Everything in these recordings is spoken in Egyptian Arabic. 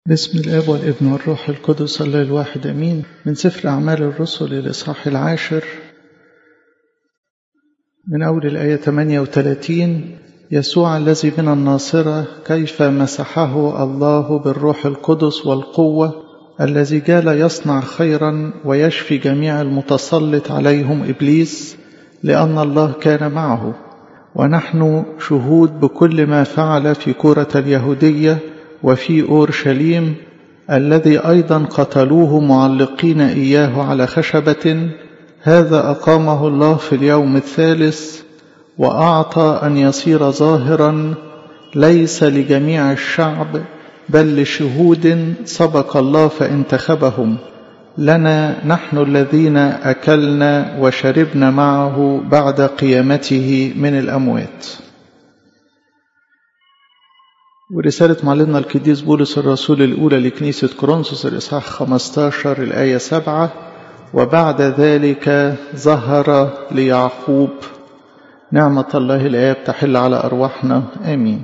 بسم الاب والابن والروح القدس الله الواحد امين من سفر اعمال الرسل الاصحاح العاشر من اول الايه 38 يسوع الذي من الناصره كيف مسحه الله بالروح القدس والقوه الذي جال يصنع خيرا ويشفي جميع المتسلط عليهم ابليس لان الله كان معه ونحن شهود بكل ما فعل في كره اليهوديه وفي اورشليم الذي ايضا قتلوه معلقين اياه على خشبه هذا اقامه الله في اليوم الثالث واعطى ان يصير ظاهرا ليس لجميع الشعب بل لشهود سبق الله فانتخبهم لنا نحن الذين اكلنا وشربنا معه بعد قيامته من الاموات ورسالة معلمنا القديس بولس الرسول الأولى لكنيسة كورنثوس الإصحاح 15 الآية 7 وبعد ذلك ظهر ليعقوب نعمة الله الآب تحل على أرواحنا آمين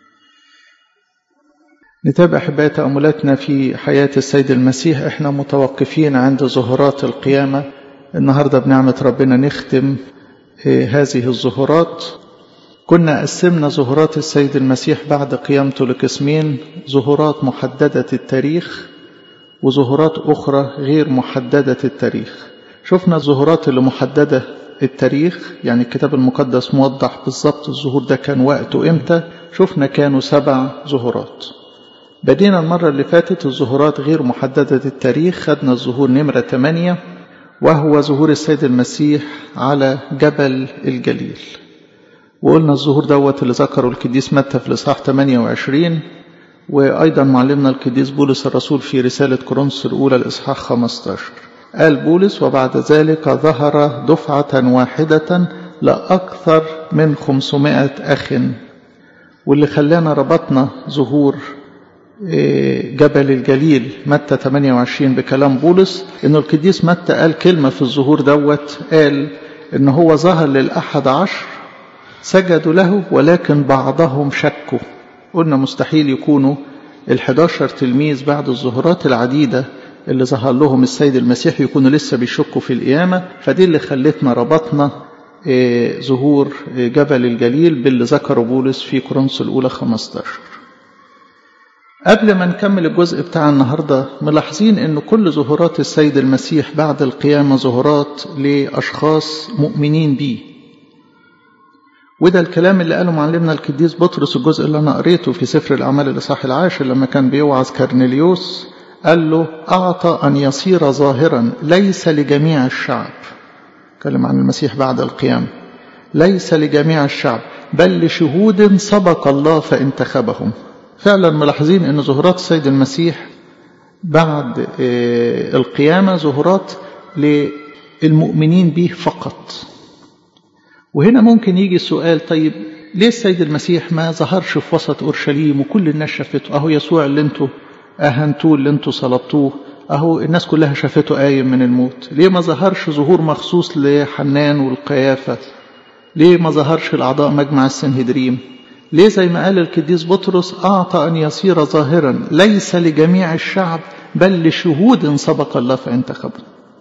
نتابع أحباء تأملاتنا في حياة السيد المسيح إحنا متوقفين عند ظهورات القيامة النهاردة بنعمة ربنا نختم هذه الظهورات كنا قسمنا ظهورات السيد المسيح بعد قيامته لقسمين ظهورات محددة التاريخ وظهورات أخرى غير محددة التاريخ شفنا الظهورات اللي محددة التاريخ يعني الكتاب المقدس موضح بالظبط الظهور ده كان وقته امتى شفنا كانوا سبع ظهورات بدينا المرة اللي فاتت الظهورات غير محددة التاريخ خدنا الظهور نمرة 8 وهو ظهور السيد المسيح على جبل الجليل وقلنا الظهور دوت اللي ذكره القديس متى في الاصحاح 28 وايضا معلمنا القديس بولس الرسول في رساله كورنثوس الاولى الاصحاح 15 قال بولس وبعد ذلك ظهر دفعه واحده لاكثر من 500 اخ واللي خلانا ربطنا ظهور جبل الجليل متى 28 بكلام بولس ان القديس متى قال كلمه في الظهور دوت قال ان هو ظهر للاحد عشر سجدوا له ولكن بعضهم شكوا قلنا مستحيل يكونوا الحداشر تلميذ بعد الظهورات العديدة اللي ظهر لهم السيد المسيح يكونوا لسه بيشكوا في القيامة فدي اللي خلتنا ربطنا ظهور جبل الجليل باللي ذكره بولس في كورنثوس الأولى 15 قبل ما نكمل الجزء بتاع النهاردة ملاحظين ان كل ظهورات السيد المسيح بعد القيامة ظهورات لأشخاص مؤمنين بيه وده الكلام اللي قاله معلمنا القديس بطرس الجزء اللي انا قريته في سفر الاعمال الاصحاح العاشر لما كان بيوعظ كرنيليوس قال له اعطى ان يصير ظاهرا ليس لجميع الشعب كلم عن المسيح بعد القيامه ليس لجميع الشعب بل لشهود سبق الله فانتخبهم فعلا ملاحظين ان ظهورات السيد المسيح بعد القيامه ظهورات للمؤمنين به فقط وهنا ممكن يجي السؤال طيب ليه السيد المسيح ما ظهرش في وسط اورشليم وكل الناس شافته اهو يسوع اللي انتوا اهنتوه اللي انتوا صلبتوه اهو الناس كلها شافته قايم من الموت ليه ما ظهرش ظهور مخصوص لحنان والقيافه ليه ما ظهرش الاعضاء مجمع السنهدريم ليه زي ما قال القديس بطرس اعطى ان يصير ظاهرا ليس لجميع الشعب بل لشهود سبق الله فانتخبهم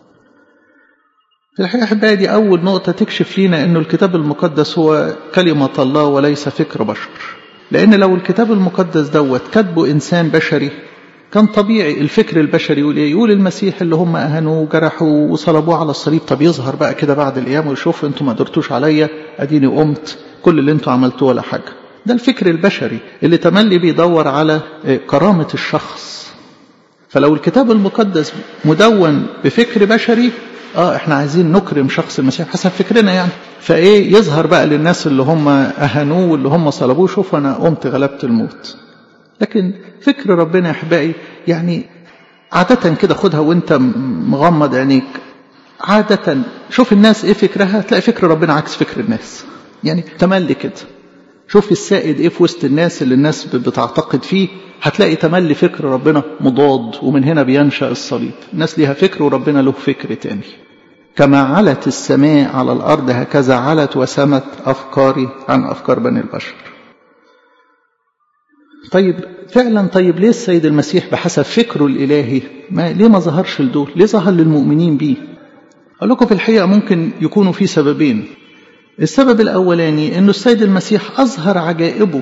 في الحقيقة أحبائي دي أول نقطة تكشف لنا أنه الكتاب المقدس هو كلمة الله وليس فكر بشر لأن لو الكتاب المقدس دوت كاتبه إنسان بشري كان طبيعي الفكر البشري يقول إيه؟ يقول المسيح اللي هم أهنوه وجرحوه وصلبوه على الصليب طب يظهر بقى كده بعد الأيام ويشوف أنتوا ما قدرتوش عليا أديني قمت كل اللي أنتوا عملتوه ولا حاجة ده الفكر البشري اللي تملي بيدور على كرامة الشخص فلو الكتاب المقدس مدون بفكر بشري اه احنا عايزين نكرم شخص المسيح حسب فكرنا يعني فايه يظهر بقى للناس اللي هم اهانوه واللي هم صلبوه شوف انا قمت غلبت الموت لكن فكر ربنا يا احبائي يعني عادة كده خدها وانت مغمض عينيك عادة شوف الناس ايه فكرها تلاقي فكر ربنا عكس فكر الناس يعني تملي كده شوف السائد ايه في وسط الناس اللي الناس بتعتقد فيه هتلاقي تملي فكر ربنا مضاد ومن هنا بينشأ الصليب الناس ليها فكر وربنا له فكر تاني كما علت السماء على الأرض هكذا علت وسمت أفكاري عن أفكار بني البشر طيب فعلا طيب ليه السيد المسيح بحسب فكره الإلهي ما ليه ما ظهرش لدول ليه ظهر للمؤمنين بيه أقول لكم في الحقيقة ممكن يكونوا في سببين السبب الأولاني أنه السيد المسيح أظهر عجائبه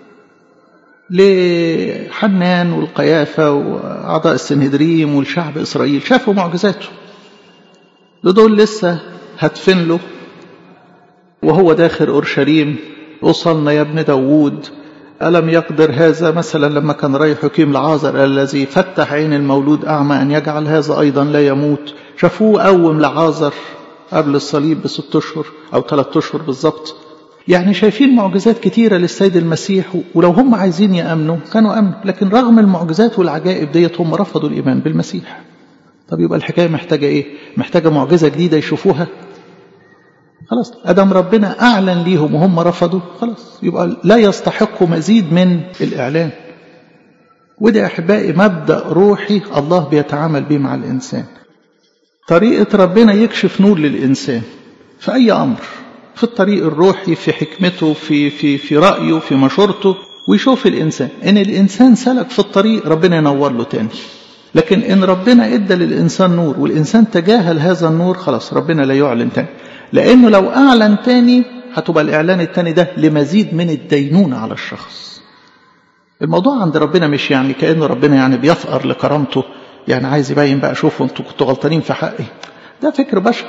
لحنان والقيافة وأعضاء السنهدريم والشعب إسرائيل شافوا معجزاته دول لسه هتفن له وهو داخل أورشليم وصلنا يا ابن داوود ألم يقدر هذا مثلا لما كان رايح يقيم لعازر الذي فتح عين المولود أعمى أن يجعل هذا أيضا لا يموت شافوه قوم لعازر قبل الصليب بست أشهر أو ثلاثة أشهر بالظبط يعني شايفين معجزات كتيرة للسيد المسيح ولو هم عايزين يأمنوا كانوا أمنوا لكن رغم المعجزات والعجائب ديت هم رفضوا الإيمان بالمسيح طب يبقى الحكاية محتاجة إيه محتاجة معجزة جديدة يشوفوها خلاص أدم ربنا أعلن ليهم وهم رفضوا خلاص يبقى لا يستحقوا مزيد من الإعلان وده أحبائي مبدأ روحي الله بيتعامل به مع الإنسان طريقة ربنا يكشف نور للإنسان في أي أمر في الطريق الروحي في حكمته في في في رأيه في مشورته ويشوف الإنسان إن الإنسان سلك في الطريق ربنا ينور له تاني لكن إن ربنا إدى للإنسان نور والإنسان تجاهل هذا النور خلاص ربنا لا يعلن تاني لأنه لو أعلن تاني هتبقى الإعلان التاني ده لمزيد من الدينونة على الشخص الموضوع عند ربنا مش يعني كأنه ربنا يعني بيفقر لكرامته يعني عايز يبين بقى شوفوا انتوا كنتوا غلطانين في حقي ده فكر بشر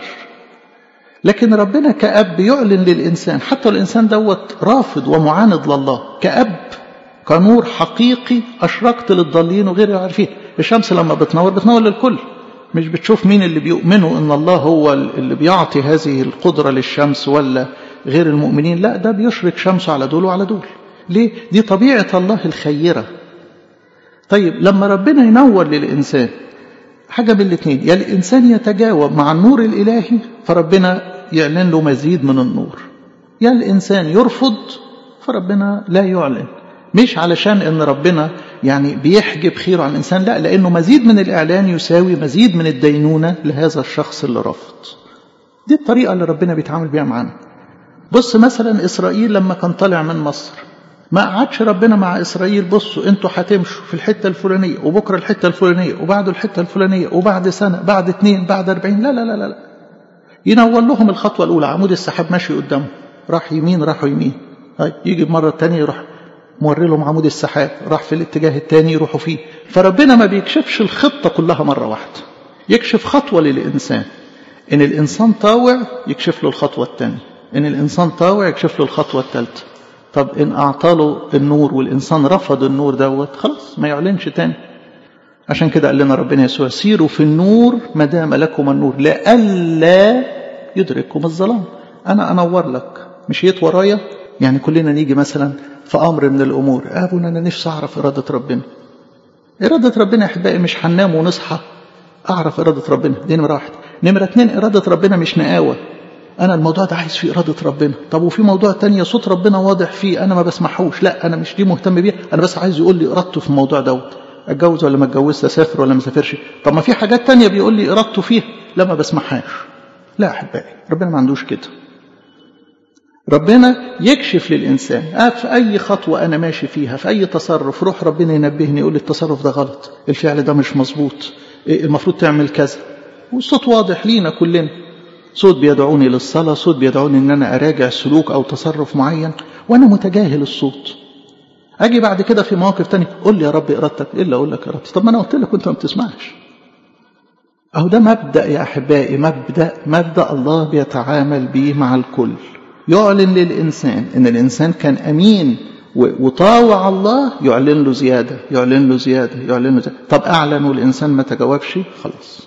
لكن ربنا كأب يعلن للإنسان حتى الإنسان دوت رافض ومعاند لله كأب كنور حقيقي أشرقت للضالين وغير العارفين الشمس لما بتنور بتنور للكل مش بتشوف مين اللي بيؤمنوا ان الله هو اللي بيعطي هذه القدرة للشمس ولا غير المؤمنين لا ده بيشرك شمسه على دول وعلى دول ليه دي طبيعة الله الخيرة طيب لما ربنا ينور للإنسان حاجة من الاثنين يا الإنسان يتجاوب مع النور الإلهي فربنا يعلن له مزيد من النور يا الإنسان يرفض فربنا لا يعلن مش علشان ان ربنا يعني بيحجب خيره عن الانسان لا لانه مزيد من الاعلان يساوي مزيد من الدينونه لهذا الشخص اللي رفض دي الطريقه اللي ربنا بيتعامل بيها معانا بص مثلا اسرائيل لما كان طالع من مصر ما قعدش ربنا مع اسرائيل بصوا انتوا هتمشوا في الحته الفلانيه وبكره الحته الفلانيه وبعده الحته الفلانيه وبعد سنه بعد اتنين بعد أربعين لا لا لا لا ينور لهم الخطوه الاولى عمود السحاب ماشي قدامهم راح يمين راحوا يمين طيب يجي المره الثانيه يروح موري لهم عمود السحاب راح في الاتجاه الثاني يروحوا فيه فربنا ما بيكشفش الخطة كلها مرة واحدة يكشف خطوة للإنسان إن الإنسان طاوع يكشف له الخطوة الثانية إن الإنسان طاوع يكشف له الخطوة الثالثة طب إن أعطى له النور والإنسان رفض النور دوت خلاص ما يعلنش تاني عشان كده قال لنا ربنا يسوع سيروا في النور ما دام لكم النور لئلا يدرككم الظلام أنا أنور لك مشيت ورايا يعني كلنا نيجي مثلا في أمر من الأمور أبونا أنا نفسي أعرف إرادة ربنا إرادة ربنا أحبائي مش هننام ونصحى أعرف إرادة ربنا دي نمرة واحد نمرة اتنين إرادة ربنا مش نقاوة أنا الموضوع ده عايز فيه إرادة ربنا طب وفي موضوع تانية صوت ربنا واضح فيه أنا ما بسمعهوش لا أنا مش دي مهتم بيها أنا بس عايز يقول لي إرادته في الموضوع دوت أتجوز ولا ما أتجوزش أسافر ولا ما أسافرش طب ما في حاجات تانية بيقول لي إرادته فيها لا ما بسمعهاش لا أحبائي ربنا ما عندوش كده ربنا يكشف للإنسان آه في أي خطوة أنا ماشي فيها في أي تصرف روح ربنا ينبهني يقول لي التصرف ده غلط الفعل ده مش مظبوط المفروض تعمل كذا والصوت واضح لينا كلنا صوت بيدعوني للصلاة صوت بيدعوني ان انا اراجع سلوك او تصرف معين وانا متجاهل الصوت اجي بعد كده في مواقف تانية قول لي يا رب ارادتك ايه اللي اقول لك ارادتي طب ما انا قلت لك وانت ما بتسمعش اهو ده مبدا يا احبائي مبدا مبدا الله بيتعامل به مع الكل يعلن للانسان ان الانسان كان امين وطاوع الله يعلن له زياده يعلن له زياده يعلن له زيادة. طب اعلن والانسان ما تجاوبش خلاص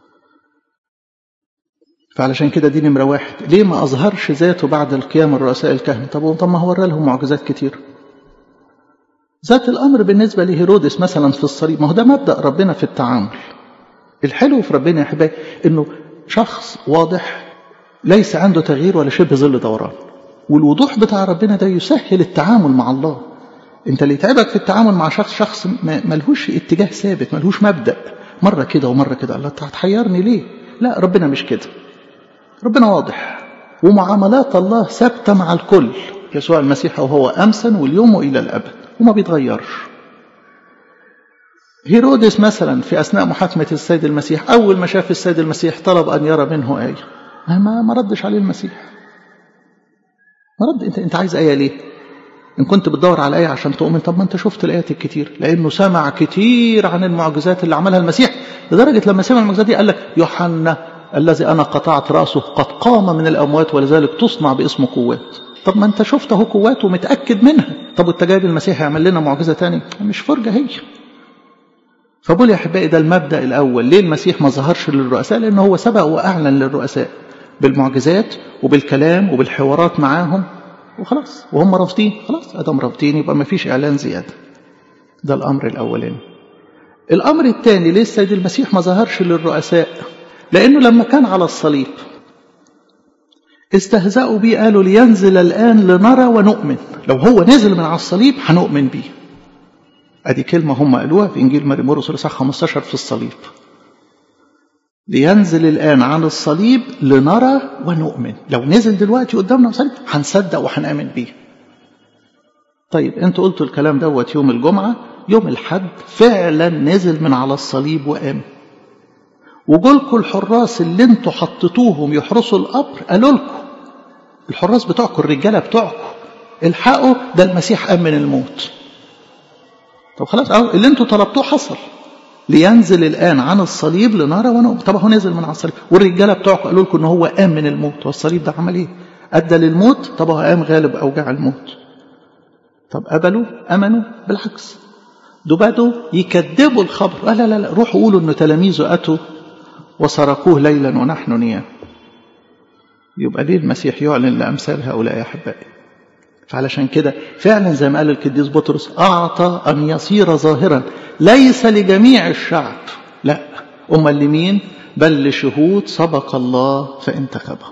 فعلشان كده دي نمرة واحد ليه ما أظهرش ذاته بعد القيام الرؤساء الكهنة طب طب ما هو ورى لهم معجزات كتير ذات الأمر بالنسبة لهيرودس مثلا في الصليب ما هو ده مبدأ ربنا في التعامل الحلو في ربنا يا حبايبي إنه شخص واضح ليس عنده تغيير ولا شبه ظل دوران والوضوح بتاع ربنا ده يسهل التعامل مع الله انت اللي يتعبك في التعامل مع شخص شخص ملهوش اتجاه ثابت ملهوش مبدأ مرة كده ومرة كده الله هتحيرني ليه لا ربنا مش كده ربنا واضح ومعاملات الله ثابته مع الكل يسوع المسيح وهو امسا واليوم والى الابد وما بيتغيرش هيرودس مثلا في أثناء محاكمة السيد المسيح أول ما شاف السيد المسيح طلب أن يرى منه آية ما ما ردش عليه المسيح ما رد أنت أنت عايز آية ليه؟ إن كنت بتدور على آية عشان تؤمن طب ما أنت شفت الآيات الكتير لأنه سمع كتير عن المعجزات اللي عملها المسيح لدرجة لما سمع المعجزات دي قال لك يوحنا الذي أنا قطعت رأسه قد قام من الأموات ولذلك تصنع باسم قوات طب ما أنت شفت أهو قوات ومتأكد منها طب وأنت جايب المسيح يعمل لنا معجزة تاني مش فرجة هي فبقول يا أحبائي ده المبدأ الأول ليه المسيح ما ظهرش للرؤساء لأنه هو سبق وأعلن للرؤساء بالمعجزات وبالكلام وبالحوارات معاهم وخلاص وهم رافضين خلاص ادم رافضين يبقى ما فيش اعلان زياده ده الامر الاولاني الامر الثاني ليه السيد المسيح ما ظهرش للرؤساء لانه لما كان على الصليب استهزأوا بيه قالوا لينزل الآن لنرى ونؤمن لو هو نزل من على الصليب هنؤمن بيه ادي كلمة هم قالوها في إنجيل ماري مرقس الإصحاح 15 في الصليب لينزل الآن عن الصليب لنرى ونؤمن لو نزل دلوقتي قدامنا الصليب هنصدق وهنآمن بيه طيب انتوا قلتوا الكلام دوت يوم الجمعة يوم الحد فعلا نزل من على الصليب وقام وجولكوا الحراس اللي انتوا حطيتوهم يحرسوا القبر قالوا لكم الحراس بتوعكم الرجالة بتوعكم الحقوا ده المسيح قام من الموت طب خلاص اهو اللي انتوا طلبتوه حصل لينزل الآن عن الصليب لنرى ونؤمن طب هو نزل من على الصليب والرجالة بتوعكم قالوا لكم ان هو قام من الموت والصليب ده عمل ايه أدى للموت طب هو قام غالب أوجاع الموت طب قبلوا أمنوا بالعكس دول بدوا يكذبوا الخبر لا لا لا روحوا قولوا ان تلاميذه أتوا وسرقوه ليلا ونحن نيام يبقى ليه المسيح يعلن لأمثال هؤلاء يا أحبائي فعلشان كده فعلا زي ما قال القديس بطرس أعطى أن يصير ظاهرا ليس لجميع الشعب لا أما لمين بل لشهود سبق الله فانتخبه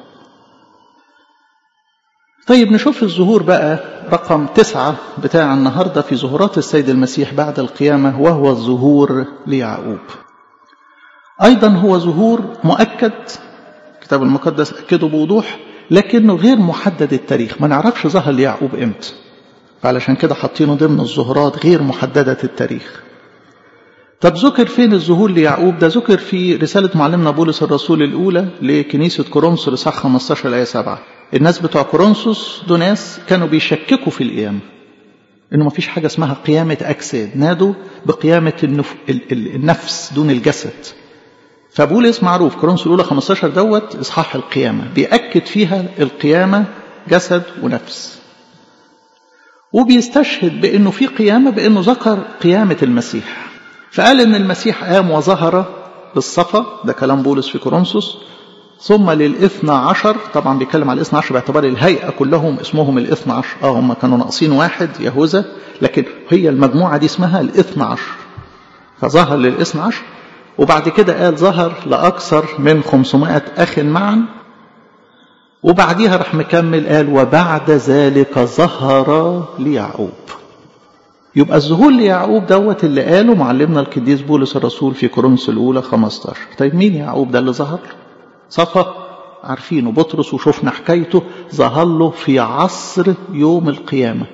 طيب نشوف الظهور بقى رقم تسعة بتاع النهاردة في ظهورات السيد المسيح بعد القيامة وهو الظهور ليعقوب أيضا هو ظهور مؤكد الكتاب المقدس أكده بوضوح لكنه غير محدد التاريخ ما نعرفش ظهر ليعقوب امتى فعلشان كده حاطينه ضمن الظهورات غير محددة التاريخ طب ذكر فين الظهور ليعقوب ده ذكر في رسالة معلمنا بولس الرسول الأولى لكنيسة كورنثوس الإصحاح 15 الآية 7 الناس بتوع كورنثوس دول ناس كانوا بيشككوا في القيامة إنه ما فيش حاجة اسمها قيامة أجساد نادوا بقيامة النف... النفس دون الجسد فبولس معروف كورنثوس الأولى 15 دوت إصحاح القيامة بيأكد فيها القيامة جسد ونفس وبيستشهد بأنه في قيامة بأنه ذكر قيامة المسيح فقال ان المسيح قام وظهر بالصفا ده كلام بولس في كورنثوس ثم للاثنى عشر طبعا بيتكلم على الاثنى عشر باعتبار الهيئة كلهم اسمهم الاثنى عشر اه هم كانوا ناقصين واحد يهوذا لكن هي المجموعة دي اسمها الاثنى عشر فظهر للاثنى عشر وبعد كده قال ظهر لأكثر من 500 أخ معا وبعديها راح مكمل قال وبعد ذلك ظهر ليعقوب يبقى الظهور ليعقوب دوت اللي قاله معلمنا القديس بولس الرسول في كورنثوس الاولى 15 طيب مين يعقوب ده اللي ظهر صفا عارفينه بطرس وشفنا حكايته ظهر له في عصر يوم القيامة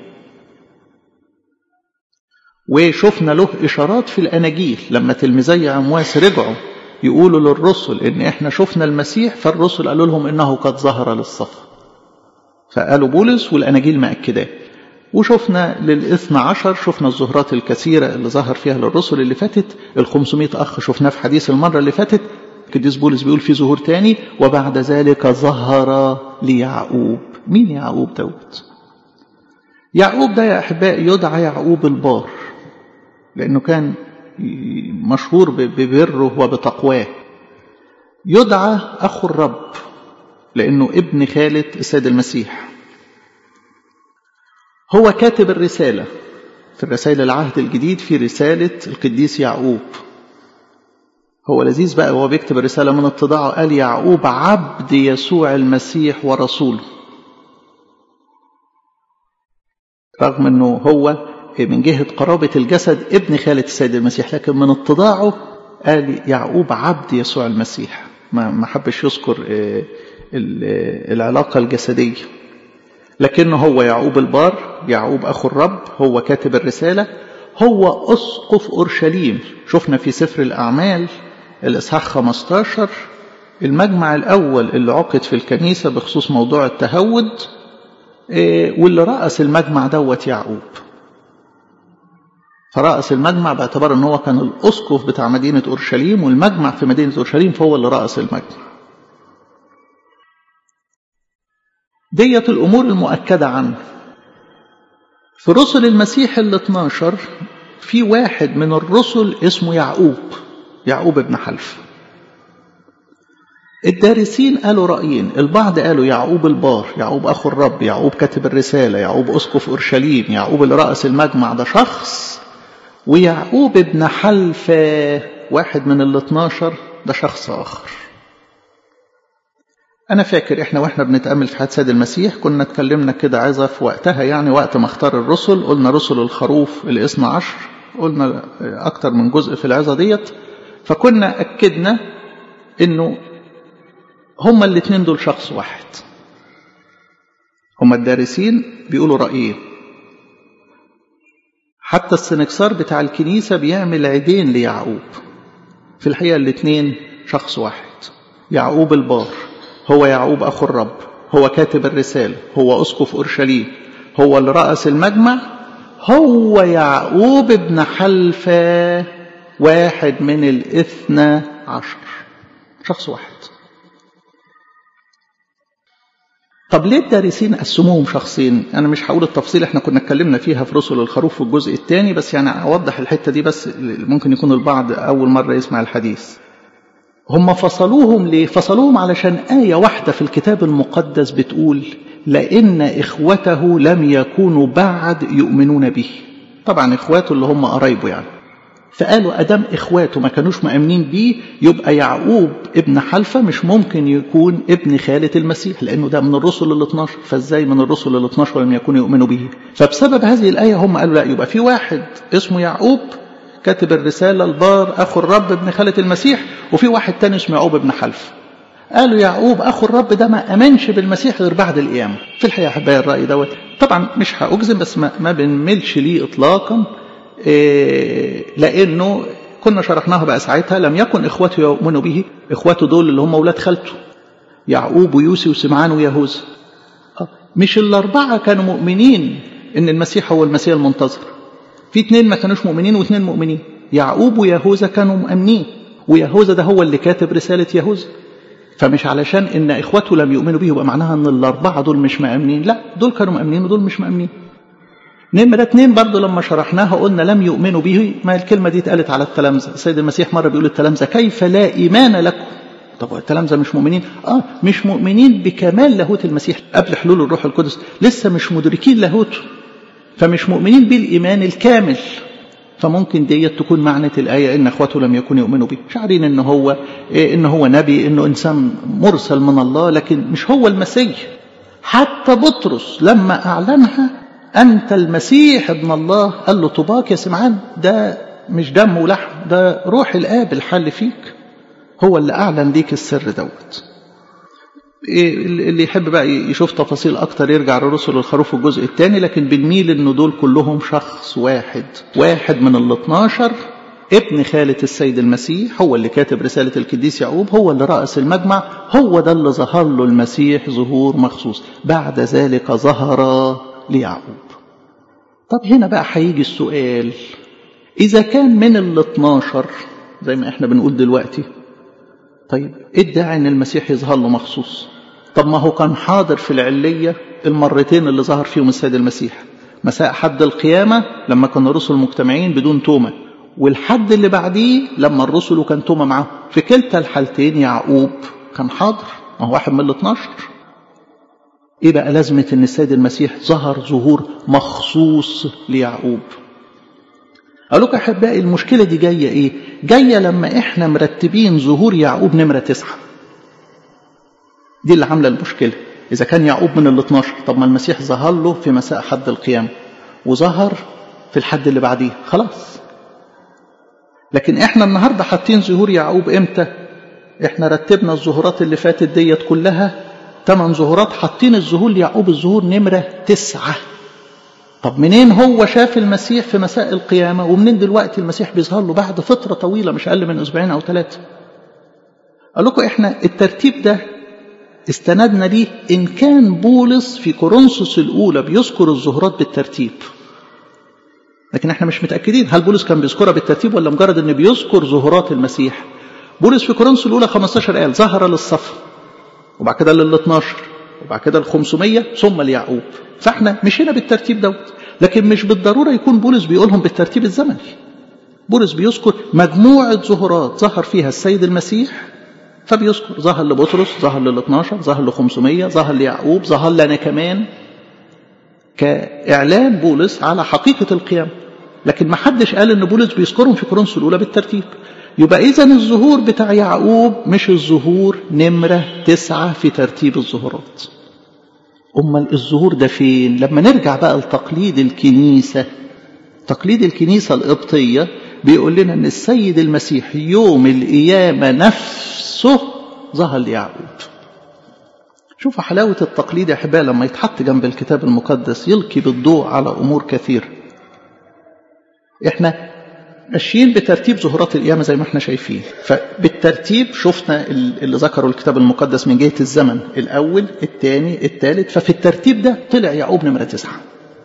وشفنا له إشارات في الأناجيل لما تلميذي عمواس رجعوا يقولوا للرسل إن إحنا شفنا المسيح فالرسل قالوا لهم إنه قد ظهر للصفا فقالوا بولس والأناجيل مأكداه وشفنا للاثنى عشر شفنا الظهرات الكثيرة اللي ظهر فيها للرسل اللي فاتت ال 500 أخ شفناه في حديث المرة اللي فاتت القديس بولس بيقول في ظهور تاني وبعد ذلك ظهر ليعقوب مين يعقوب دوت يعقوب ده يا أحبائي يدعى يعقوب البار لأنه كان مشهور ببره وبتقواه يدعى أخو الرب لأنه ابن خالة السيد المسيح هو كاتب الرسالة في الرسائل العهد الجديد في رسالة القديس يعقوب هو لذيذ بقى وهو بيكتب الرسالة من اتضاعه قال يعقوب عبد يسوع المسيح ورسوله رغم انه هو من جهة قرابة الجسد ابن خالة السيد المسيح لكن من اتضاعه قال يعقوب عبد يسوع المسيح ما حبش يذكر العلاقة الجسدية لكنه هو يعقوب البار يعقوب أخو الرب هو كاتب الرسالة هو أسقف أورشليم شفنا في سفر الأعمال الإصحاح 15 المجمع الأول اللي عقد في الكنيسة بخصوص موضوع التهود واللي رأس المجمع دوت يعقوب فرأس المجمع باعتبار ان هو كان الأسقف بتاع مدينة أورشليم والمجمع في مدينة أورشليم فهو اللي رأس المجمع ديت الأمور المؤكدة عنه في رسل المسيح ال 12 في واحد من الرسل اسمه يعقوب يعقوب ابن حلف الدارسين قالوا رأيين البعض قالوا يعقوب البار يعقوب أخو الرب يعقوب كاتب الرسالة يعقوب أسقف أورشليم يعقوب اللي رأس المجمع ده شخص ويعقوب ابن حلفة واحد من ال 12 ده شخص آخر أنا فاكر إحنا وإحنا بنتأمل في حياة سيد المسيح كنا اتكلمنا كده عظة في وقتها يعني وقت ما اختار الرسل قلنا رسل الخروف الاثنى عشر قلنا أكتر من جزء في العظة ديت فكنا أكدنا إنه هما الاثنين دول شخص واحد هما الدارسين بيقولوا رأيين حتى السنكسار بتاع الكنيسة بيعمل عيدين ليعقوب في الحقيقة الاثنين شخص واحد يعقوب البار هو يعقوب أخو الرب هو كاتب الرسالة هو أسقف أورشليم هو اللي رأس المجمع هو يعقوب ابن حلفة واحد من الاثنى عشر شخص واحد طب ليه الدارسين قسموهم شخصين انا مش هقول التفصيل احنا كنا اتكلمنا فيها في رسل الخروف في الجزء الثاني بس يعني اوضح الحته دي بس ممكن يكون البعض اول مره يسمع الحديث هم فصلوهم ليه فصلوهم علشان آية واحدة في الكتاب المقدس بتقول لأن إخوته لم يكونوا بعد يؤمنون به طبعا إخواته اللي هم قرايبه يعني فقالوا أدام إخواته ما كانوش مأمنين بيه يبقى يعقوب ابن حلفة مش ممكن يكون ابن خالة المسيح لأنه ده من الرسل ال 12 فإزاي من الرسل ال 12 لم يكونوا يؤمنوا به فبسبب هذه الآية هم قالوا لا يبقى في واحد اسمه يعقوب كاتب الرسالة البار أخو الرب ابن خالة المسيح وفي واحد تاني اسمه يعقوب ابن حلف قالوا يعقوب أخو الرب ده ما أمنش بالمسيح غير بعد القيامة في الحقيقة أحبائي الرأي دوت طبعا مش هأجزم بس ما, ما بنملش ليه إطلاقا إيه لأنه كنا شرحناها بقى ساعتها لم يكن إخوته يؤمنوا به إخوته دول اللي هم أولاد خالته يعقوب ويوسي وسمعان ويهوذا مش الأربعة كانوا مؤمنين إن المسيح هو المسيح المنتظر في اثنين ما كانوش مؤمنين واثنين مؤمنين يعقوب ويهوذا كانوا مؤمنين ويهوذا ده هو اللي كاتب رسالة يهوذا فمش علشان ان اخوته لم يؤمنوا به يبقى معناها ان الاربعه دول مش مؤمنين لا دول كانوا مؤمنين ودول مش مؤمنين نمرة اتنين برضه لما شرحناها قلنا لم يؤمنوا به ما الكلمة دي اتقالت على التلامذة السيد المسيح مرة بيقول التلامذة كيف لا إيمان لكم طب التلامذة مش مؤمنين اه مش مؤمنين بكمال لاهوت المسيح قبل حلول الروح القدس لسه مش مدركين لاهوته فمش مؤمنين بالإيمان الكامل فممكن ديت تكون معنى الآية إن أخواته لم يكونوا يؤمنوا به شعرين إن هو إيه إن هو نبي إنه إنسان مرسل من الله لكن مش هو المسيح حتى بطرس لما أعلنها أنت المسيح ابن الله قال له طباك يا سمعان ده مش دم ولحم ده روح الآب الحل فيك هو اللي أعلن ليك السر دوت اللي يحب بقى يشوف تفاصيل أكتر يرجع لرسل الخروف الجزء الثاني لكن بنميل إن دول كلهم شخص واحد واحد من ال 12 ابن خالة السيد المسيح هو اللي كاتب رسالة القديس يعقوب هو اللي رأس المجمع هو ده اللي ظهر له المسيح ظهور مخصوص بعد ذلك ظهر ليعقوب طب هنا بقى هيجي السؤال إذا كان من ال 12 زي ما احنا بنقول دلوقتي طيب ادعي ان المسيح يظهر له مخصوص طب ما هو كان حاضر في العلية المرتين اللي ظهر فيهم السيد المسيح مساء حد القيامة لما كان الرسل مجتمعين بدون تومة والحد اللي بعديه لما الرسل كان تومة معاه في كلتا الحالتين يعقوب كان حاضر ما هو واحد من ال 12 ايه بقى لازمة ان السيد المسيح ظهر ظهور مخصوص ليعقوب أقول لكم أحبائي المشكلة دي جاية إيه؟ جاية لما إحنا مرتبين ظهور يعقوب نمرة تسعة. دي اللي عاملة المشكلة. إذا كان يعقوب من ال 12 طب ما المسيح ظهر له في مساء حد القيامة وظهر في الحد اللي بعديه خلاص. لكن إحنا النهاردة حاطين ظهور يعقوب إمتى؟ إحنا رتبنا الظهورات اللي فاتت ديت كلها ثمان ظهورات حاطين الظهور ليعقوب الظهور نمرة تسعة. طب منين هو شاف المسيح في مساء القيامة ومنين دلوقتي المسيح بيظهر له بعد فترة طويلة مش أقل من أسبوعين أو ثلاثة قال لكم إحنا الترتيب ده استندنا ليه إن كان بولس في كورنثوس الأولى بيذكر الظهورات بالترتيب لكن احنا مش متأكدين هل بولس كان بيذكرها بالترتيب ولا مجرد ان بيذكر ظهورات المسيح بولس في كورنثوس الأولى 15 قال ظهر للصفا وبعد كده لل 12 وبعد كده ال 500 ثم ليعقوب فاحنا مشينا بالترتيب دوت لكن مش بالضرورة يكون بولس بيقولهم بالترتيب الزمني بولس بيذكر مجموعة ظهورات ظهر فيها السيد المسيح فبيذكر ظهر لبطرس ظهر لل 12 ظهر ل 500 ظهر ليعقوب ظهر لنا كمان كإعلان بولس على حقيقة القيامة لكن ما حدش قال ان بولس بيذكرهم في كورنثوس الاولى بالترتيب يبقى اذا الظهور بتاع يعقوب مش الظهور نمره تسعه في ترتيب الظهورات امال الظهور ده فين لما نرجع بقى لتقليد الكنيسه تقليد الكنيسه القبطيه بيقول لنا ان السيد المسيح يوم القيامه نفسه ظهر ليعقوب شوفوا حلاوه التقليد يا احبائي لما يتحط جنب الكتاب المقدس يلقي بالضوء على امور كثيره احنا ماشيين بترتيب ظهورات القيامة زي ما احنا شايفين فبالترتيب شفنا اللي ذكروا الكتاب المقدس من جهة الزمن الأول الثاني الثالث ففي الترتيب ده طلع يعقوب نمرة تسعة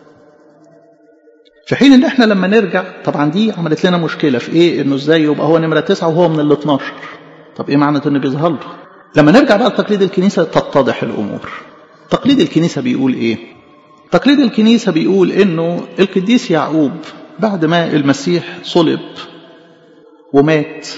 في حين ان احنا لما نرجع طبعا دي عملت لنا مشكلة في ايه انه ازاي يبقى هو نمرة تسعة وهو من ال 12 طب ايه معنى انه بيظهر له لما نرجع بقى لتقليد الكنيسة تتضح الامور تقليد الكنيسة بيقول ايه تقليد الكنيسة بيقول انه القديس يعقوب بعد ما المسيح صلب ومات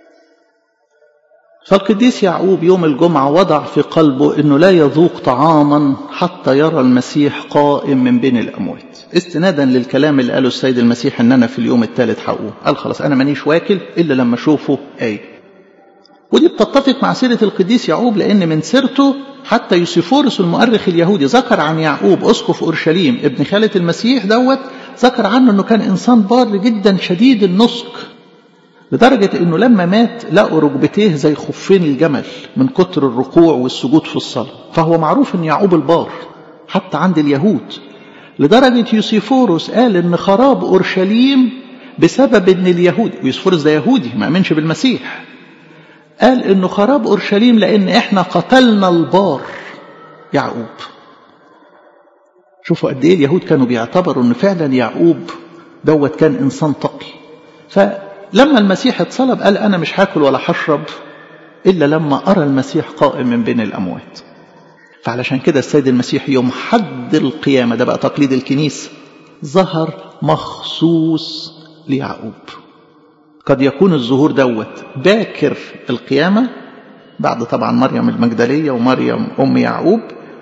فالقديس يعقوب يوم الجمعة وضع في قلبه أنه لا يذوق طعاما حتى يرى المسيح قائم من بين الأموات استنادا للكلام اللي قاله السيد المسيح أن أنا في اليوم الثالث هقوم قال خلاص أنا مانيش واكل إلا لما أشوفه آية ودي بتتفق مع سيرة القديس يعقوب لأن من سيرته حتى يوسيفورس المؤرخ اليهودي ذكر عن يعقوب أسقف أورشليم ابن خالة المسيح دوت ذكر عنه أنه كان إنسان بار جدا شديد النسك لدرجة أنه لما مات لقوا ركبتيه زي خفين الجمل من كتر الركوع والسجود في الصلاة فهو معروف أن يعقوب البار حتى عند اليهود لدرجة يوسيفورس قال أن خراب أورشليم بسبب أن اليهود ويوسيفورس ده يهودي ما أمنش بالمسيح قال أنه خراب أورشليم لأن إحنا قتلنا البار يعقوب شوفوا قد ايه اليهود كانوا بيعتبروا ان فعلا يعقوب دوت كان انسان تقي فلما المسيح اتصلب قال انا مش هاكل ولا هشرب الا لما ارى المسيح قائم من بين الاموات فعلشان كده السيد المسيح يوم حد القيامه ده بقى تقليد الكنيسه ظهر مخصوص ليعقوب قد يكون الظهور دوت باكر القيامه بعد طبعا مريم المجدليه ومريم ام يعقوب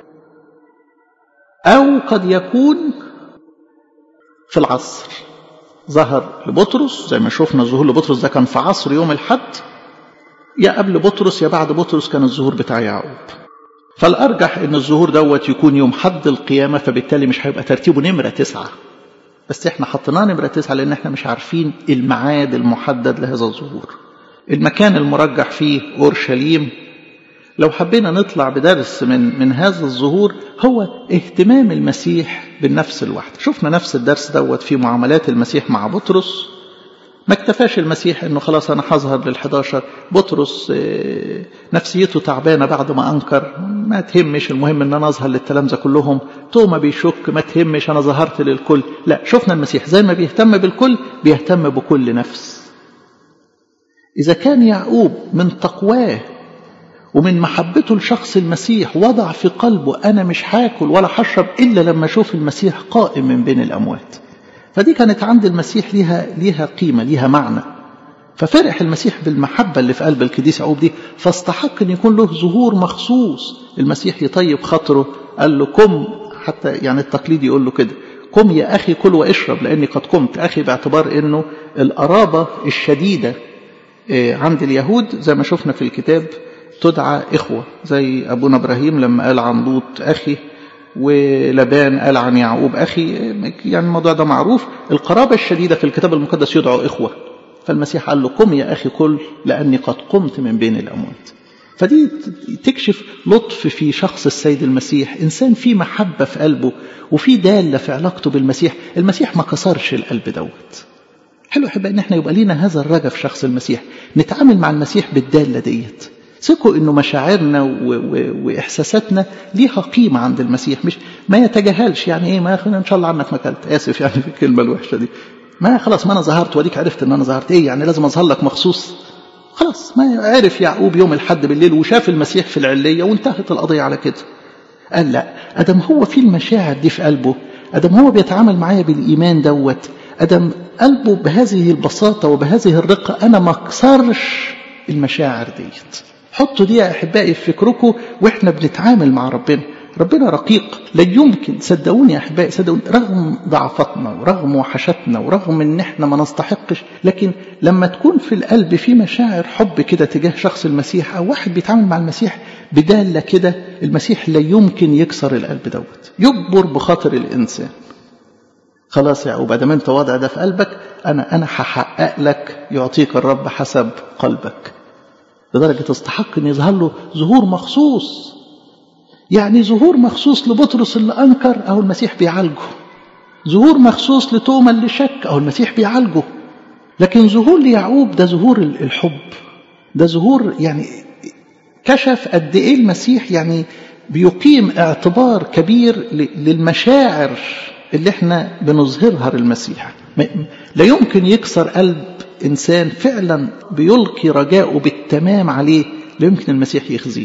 أو قد يكون في العصر ظهر لبطرس زي ما شفنا الظهور لبطرس ده كان في عصر يوم الحد يا قبل بطرس يا بعد بطرس كان الظهور بتاع يعقوب فالأرجح أن الظهور دوت يكون يوم حد القيامة فبالتالي مش هيبقى ترتيبه نمرة تسعة بس احنا حطيناه نمرة تسعة لأن احنا مش عارفين الميعاد المحدد لهذا الظهور المكان المرجح فيه أورشليم لو حبينا نطلع بدرس من من هذا الظهور هو اهتمام المسيح بالنفس الواحدة شفنا نفس الدرس دوت في معاملات المسيح مع بطرس ما اكتفاش المسيح انه خلاص انا هظهر لل11 بطرس نفسيته تعبانه بعد ما انكر ما تهمش المهم ان انا اظهر للتلامذه كلهم توما بيشك ما تهمش انا ظهرت للكل لا شفنا المسيح زي ما بيهتم بالكل بيهتم بكل نفس اذا كان يعقوب من تقواه ومن محبته لشخص المسيح وضع في قلبه أنا مش هاكل ولا هشرب إلا لما أشوف المسيح قائم من بين الأموات فدي كانت عند المسيح ليها ليها قيمة ليها معنى ففرح المسيح بالمحبة اللي في قلب القديس يعقوب دي فاستحق أن يكون له ظهور مخصوص المسيح يطيب خاطره قال له قم حتى يعني التقليد يقول له كده قم يا أخي كل واشرب لأني قد قمت أخي باعتبار أنه القرابة الشديدة عند اليهود زي ما شفنا في الكتاب تدعى إخوة زي أبونا إبراهيم لما قال عن لوط أخي ولبان قال عن يعقوب أخي يعني الموضوع ده معروف القرابة الشديدة في الكتاب المقدس يدعو إخوة فالمسيح قال له قم يا أخي كل لأني قد قمت من بين الأموات فدي تكشف لطف في شخص السيد المسيح إنسان فيه محبة في قلبه وفي دالة في علاقته بالمسيح المسيح ما كسرش القلب دوت حلو أحب إن احنا يبقى لينا هذا الرجا في شخص المسيح نتعامل مع المسيح بالدالة ديت ثقوا انه مشاعرنا و... و... واحساساتنا ليها قيمه عند المسيح مش ما يتجاهلش يعني ايه ما ان شاء الله عنك ما اكلت اسف يعني في الكلمه الوحشه دي ما خلاص ما انا ظهرت واديك عرفت ان انا ظهرت ايه يعني لازم اظهر لك مخصوص خلاص ما عرف يعقوب يوم الحد بالليل وشاف المسيح في العليه وانتهت القضيه على كده قال لا ادم هو في المشاعر دي في قلبه ادم هو بيتعامل معايا بالايمان دوت ادم قلبه بهذه البساطه وبهذه الرقه انا ما اكسرش المشاعر ديت حطوا دي يا احبائي في فكركم واحنا بنتعامل مع ربنا ربنا رقيق لا يمكن صدقوني يا احبائي صدقوني رغم ضعفتنا ورغم وحشتنا ورغم ان احنا ما نستحقش لكن لما تكون في القلب في مشاعر حب كده تجاه شخص المسيح او واحد بيتعامل مع المسيح بدالة كده المسيح لا يمكن يكسر القلب دوت يجبر بخاطر الانسان خلاص يا عقوب ادام انت وضع ده في قلبك انا انا هحقق لك يعطيك الرب حسب قلبك لدرجة تستحق أن يظهر له ظهور مخصوص يعني ظهور مخصوص لبطرس اللي أنكر أو المسيح بيعالجه ظهور مخصوص لتوما اللي شك أو المسيح بيعالجه لكن ظهور ليعقوب ده ظهور الحب ده ظهور يعني كشف قد إيه المسيح يعني بيقيم اعتبار كبير للمشاعر اللي احنا بنظهرها للمسيح لا يمكن يكسر قلب إنسان فعلا بيلقي رجاءه بالتمام عليه لا يمكن المسيح يخزيه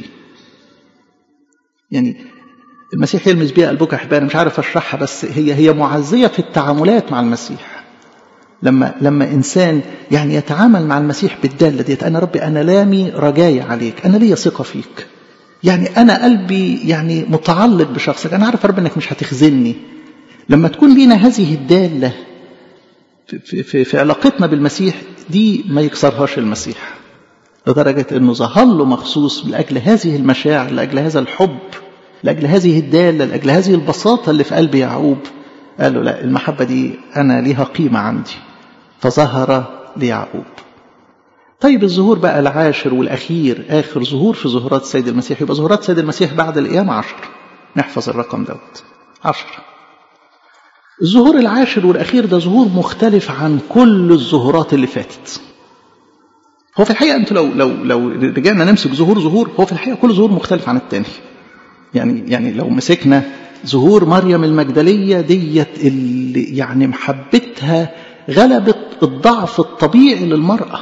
يعني المسيح يلمس بيها قلبك يا احبائي انا مش عارف اشرحها بس هي هي معزيه في التعاملات مع المسيح لما لما انسان يعني يتعامل مع المسيح بالداله ديت انا ربي انا لامي رجاي عليك انا ليا ثقه فيك يعني انا قلبي يعني متعلق بشخصك انا عارف يا رب انك مش هتخذلني لما تكون لينا هذه الداله في, في, في علاقتنا بالمسيح دي ما يكسرهاش المسيح لدرجة أنه ظهر له مخصوص لأجل هذه المشاعر لأجل هذا الحب لأجل هذه الدالة لأجل هذه البساطة اللي في قلب يعقوب قال له لا المحبة دي أنا ليها قيمة عندي فظهر ليعقوب طيب الظهور بقى العاشر والأخير آخر ظهور في ظهورات السيد المسيح يبقى ظهورات السيد المسيح بعد القيامة عشر نحفظ الرقم دوت عشر الظهور العاشر والأخير ده ظهور مختلف عن كل الظهورات اللي فاتت هو في الحقيقة أنتوا لو لو لو رجعنا نمسك ظهور ظهور هو في الحقيقة كل ظهور مختلف عن التاني يعني يعني لو مسكنا ظهور مريم المجدلية ديت اللي يعني محبتها غلبت الضعف الطبيعي للمرأة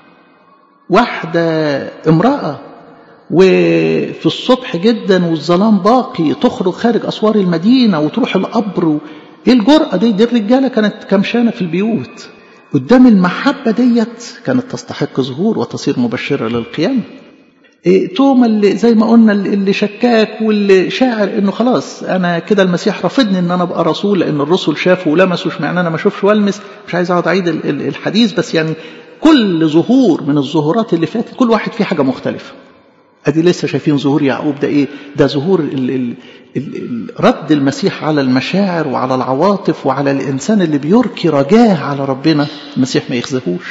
واحدة امرأة وفي الصبح جدا والظلام باقي تخرج خارج أسوار المدينة وتروح القبر ايه الجرأة دي دي الرجالة كانت كمشانة في البيوت قدام المحبة ديت كانت تستحق ظهور وتصير مبشرة للقيامة إيه توما اللي زي ما قلنا اللي شكاك واللي شاعر انه خلاص انا كده المسيح رافضني ان انا ابقى رسول لان الرسل شافوا ولمسوا اشمعنى انا ما اشوفش والمس مش عايز اقعد اعيد الحديث بس يعني كل ظهور من الظهورات اللي فاتت كل واحد فيه حاجه مختلفه ادي لسه شايفين ظهور يعقوب ده ايه ده ظهور ال ال ال رد المسيح على المشاعر وعلى العواطف وعلى الانسان اللي بيركي رجاه على ربنا المسيح ما يخزهوش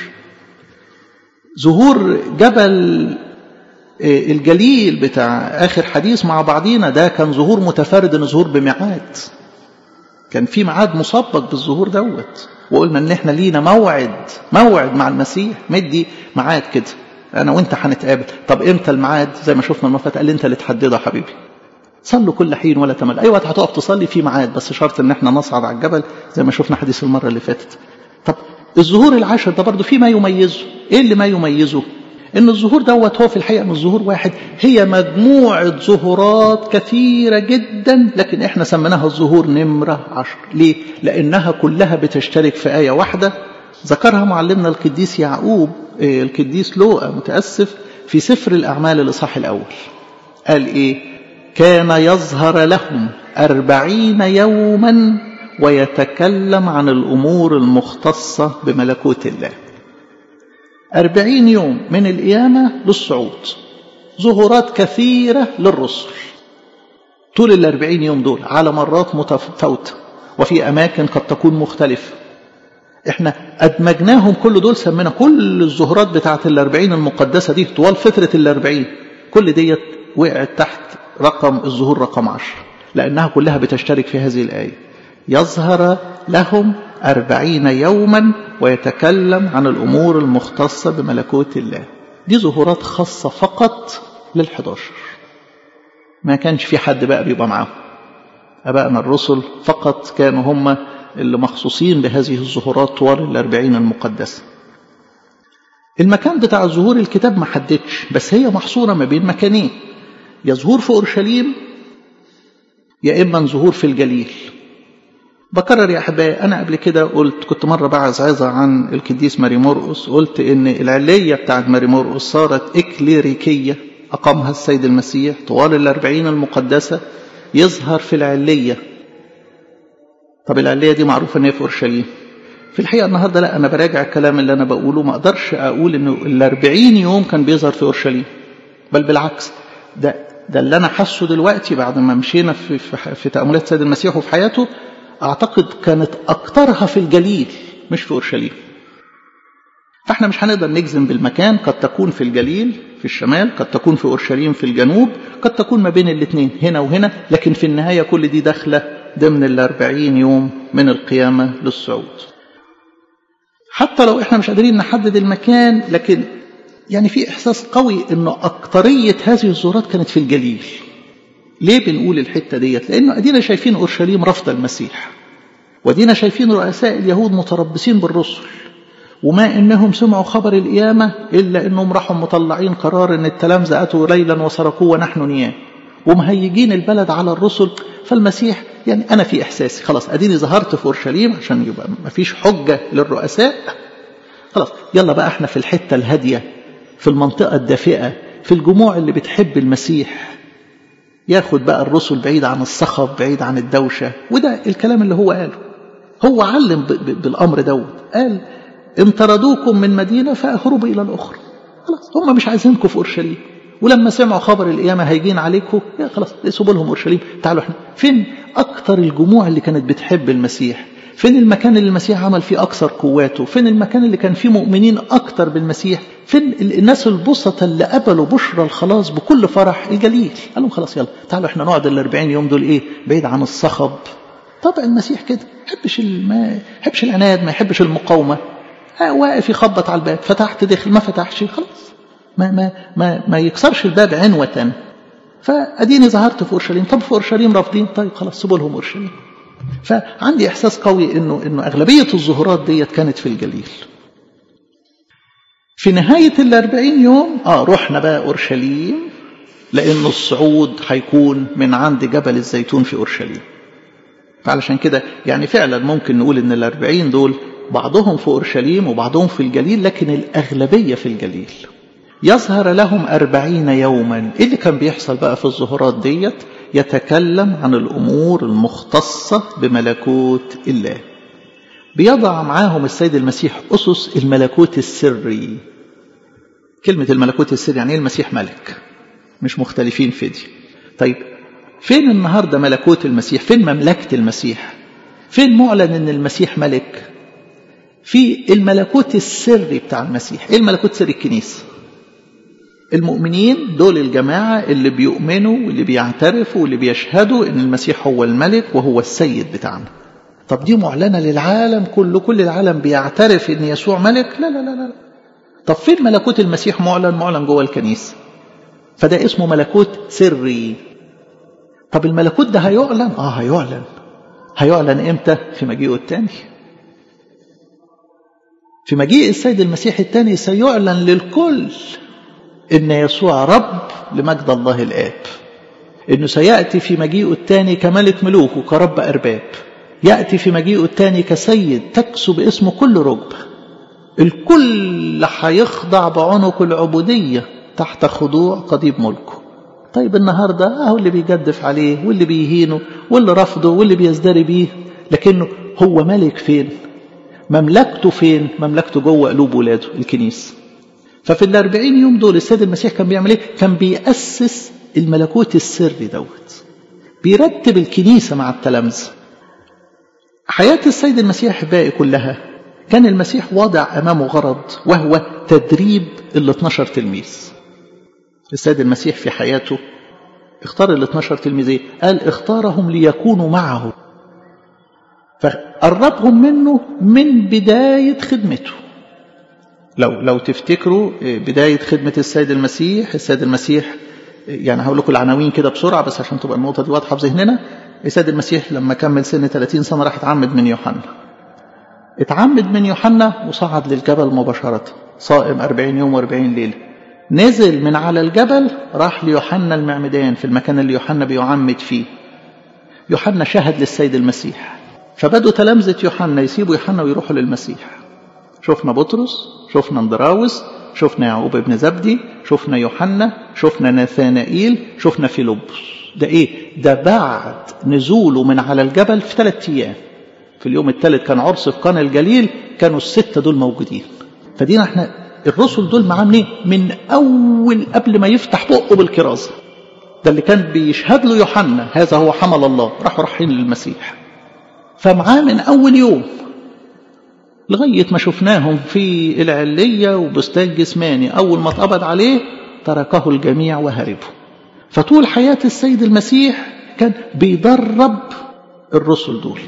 ظهور جبل الجليل بتاع اخر حديث مع بعضينا ده كان ظهور متفرد ان ظهور بميعاد كان في ميعاد مسبق بالظهور دوت وقلنا ان احنا لينا موعد موعد مع المسيح مدي ميعاد كده انا وانت هنتقابل طب امتى الميعاد زي ما شفنا المره قال انت اللي تحدده يا حبيبي صلوا كل حين ولا تمل اي وقت هتقف تصلي في ميعاد بس شرط ان احنا نصعد على الجبل زي ما شفنا حديث المره اللي فاتت طب الظهور العاشر ده برضه في ما يميزه ايه اللي ما يميزه ان الظهور دوت هو في الحقيقه مش ظهور واحد هي مجموعه ظهورات كثيره جدا لكن احنا سميناها الظهور نمره عشر ليه لانها كلها بتشترك في ايه واحده ذكرها معلمنا القديس يعقوب القديس لوقا متاسف في سفر الاعمال الاصحاح الاول قال ايه كان يظهر لهم أربعين يوما ويتكلم عن الأمور المختصة بملكوت الله أربعين يوم من القيامة للصعود ظهورات كثيرة للرسل طول الأربعين يوم دول على مرات متفاوتة وفي أماكن قد تكون مختلفة احنا أدمجناهم كل دول سمينا كل الظهورات بتاعة الأربعين المقدسة دي طوال فترة الأربعين كل ديت وقعت تحت رقم الظهور رقم عشر لأنها كلها بتشترك في هذه الآية يظهر لهم أربعين يوما ويتكلم عن الأمور المختصة بملكوت الله دي ظهورات خاصة فقط للحداشر ما كانش في حد بقى بيبقى معاهم أبائنا الرسل فقط كانوا هم اللي مخصوصين بهذه الظهورات طوال الأربعين المقدسة المكان بتاع الظهور الكتاب ما حددش بس هي محصورة ما بين مكانين يا ظهور في أورشليم يا إما ظهور في الجليل بكرر يا أحبائي أنا قبل كده قلت كنت مرة بعز عظة عن القديس ماري مرقس قلت إن العلية بتاعت ماري مرقس صارت إكليريكية أقامها السيد المسيح طوال الأربعين المقدسة يظهر في العلية طب العلية دي معروفة إن هي في أورشليم في الحقيقة النهاردة لا أنا براجع الكلام اللي أنا بقوله ما أقدرش أقول إنه الأربعين يوم كان بيظهر في أورشليم بل بالعكس ده ده اللي أنا حاسه دلوقتي بعد ما مشينا في, في, في تأملات السيد المسيح وفي حياته أعتقد كانت أكترها في الجليل مش في أورشليم فاحنا مش هنقدر نجزم بالمكان قد تكون في الجليل في الشمال قد تكون في أورشليم في الجنوب قد تكون ما بين الاثنين هنا وهنا لكن في النهاية كل دي داخلة ضمن الأربعين يوم من القيامة للصعود حتى لو احنا مش قادرين نحدد المكان لكن يعني في إحساس قوي أنه أكترية هذه الزورات كانت في الجليل ليه بنقول الحتة ديت لأنه أدينا شايفين أورشليم رفض المسيح ودينا شايفين رؤساء اليهود متربصين بالرسل وما إنهم سمعوا خبر القيامة إلا إنهم راحوا مطلعين قرار إن التلامذة أتوا ليلا وسرقوه ونحن نيام ومهيجين البلد على الرسل فالمسيح يعني أنا في إحساسي خلاص أديني ظهرت في أورشليم عشان يبقى ما فيش حجة للرؤساء خلاص يلا بقى احنا في الحتة الهادية في المنطقة الدافئة في الجموع اللي بتحب المسيح ياخد بقى الرسل بعيد عن الصخب بعيد عن الدوشة وده الكلام اللي هو قاله هو علم بالأمر دوت قال إن طردوكم من مدينة فأهربوا إلى الأخرى خلاص هم مش عايزينكم في أورشليم ولما سمعوا خبر القيامة هيجين عليكم يا خلاص سيبوا لهم أورشليم تعالوا احنا فين أكتر الجموع اللي كانت بتحب المسيح فين المكان اللي المسيح عمل فيه أكثر قواته فين المكان اللي كان فيه مؤمنين أكتر بالمسيح فين الناس البسطة اللي قبلوا بشرى الخلاص بكل فرح الجليل قال لهم خلاص يلا تعالوا احنا نقعد الأربعين يوم دول ايه بعيد عن الصخب طبع المسيح كده يحبش ما يحبش العناد ما يحبش المقاومة واقف يخبط على الباب فتحت دخل ما فتحش خلاص ما ما ما ما يكسرش الباب عنوة فاديني ظهرت في اورشليم طب في اورشليم رافضين طيب خلاص سيبوا لهم اورشليم فعندي احساس قوي انه انه اغلبيه الظهورات ديت كانت في الجليل في نهايه الأربعين يوم اه رحنا بقى اورشليم لان الصعود هيكون من عند جبل الزيتون في اورشليم فعلشان كده يعني فعلا ممكن نقول ان الأربعين دول بعضهم في اورشليم وبعضهم في الجليل لكن الاغلبيه في الجليل يظهر لهم أربعين يوما إيه اللي كان بيحصل بقى في الظهورات ديت يتكلم عن الأمور المختصة بملكوت الله بيضع معاهم السيد المسيح أسس الملكوت السري كلمة الملكوت السري يعني إيه المسيح ملك مش مختلفين في دي طيب فين النهاردة ملكوت المسيح فين مملكة المسيح فين معلن أن المسيح ملك في الملكوت السري بتاع المسيح ايه الملكوت سري الكنيسه المؤمنين دول الجماعة اللي بيؤمنوا واللي بيعترفوا واللي بيشهدوا ان المسيح هو الملك وهو السيد بتاعنا طب دي معلنة للعالم كله كل العالم بيعترف ان يسوع ملك لا لا لا لا طب فين ملكوت المسيح معلن معلن جوه الكنيسة فده اسمه ملكوت سري طب الملكوت ده هيعلن اه هيعلن هيعلن امتى في مجيئه التاني في مجيء السيد المسيح الثاني سيعلن للكل ان يسوع رب لمجد الله الاب انه سياتي في مجيئه الثاني كملك ملوك وكرب ارباب ياتي في مجيئه الثاني كسيد تكسو باسمه كل ركبه الكل هيخضع بعنق العبوديه تحت خضوع قضيب ملكه طيب النهارده اهو اللي بيجدف عليه واللي بيهينه واللي رفضه واللي بيزدري بيه لكنه هو ملك فين مملكته فين مملكته جوه قلوب ولاده الكنيسه ففي الأربعين يوم دول السيد المسيح كان بيعمل ايه كان بيأسس الملكوت السري دوت بيرتب الكنيسة مع التلامذة حياة السيد المسيح باقي كلها كان المسيح واضع أمامه غرض وهو تدريب ال 12 تلميذ السيد المسيح في حياته اختار ال 12 تلميذين قال اختارهم ليكونوا معه فقربهم منه من بداية خدمته لو لو تفتكروا بداية خدمة السيد المسيح السيد المسيح يعني هقول لكم العناوين كده بسرعة بس عشان تبقى النقطة دي واضحة في ذهننا السيد المسيح لما كمل سن 30 سنة راح اتعمد من يوحنا اتعمد من يوحنا وصعد للجبل مباشرة صائم 40 يوم و40 ليلة نزل من على الجبل راح ليوحنا المعمدان في المكان اللي يوحنا بيعمد فيه يوحنا شهد للسيد المسيح فبدوا تلامذة يوحنا يسيبوا يوحنا ويروحوا للمسيح شفنا بطرس شفنا اندراوس شفنا يعقوب ابن زبدي شفنا يوحنا شفنا ناثانائيل شفنا فيلبس ده ايه ده بعد نزوله من على الجبل في ثلاث ايام في اليوم الثالث كان عرس في قنا الجليل كانوا الستة دول موجودين فدينا احنا الرسل دول معاه منين من اول قبل ما يفتح بقه بالكرازة ده اللي كان بيشهد له يوحنا هذا هو حمل الله راحوا رايحين للمسيح فمعاه من اول يوم لغاية ما شفناهم في العلية وبستان جسماني أول ما اتقبض عليه تركه الجميع وهربوا فطول حياة السيد المسيح كان بيدرب الرسل دول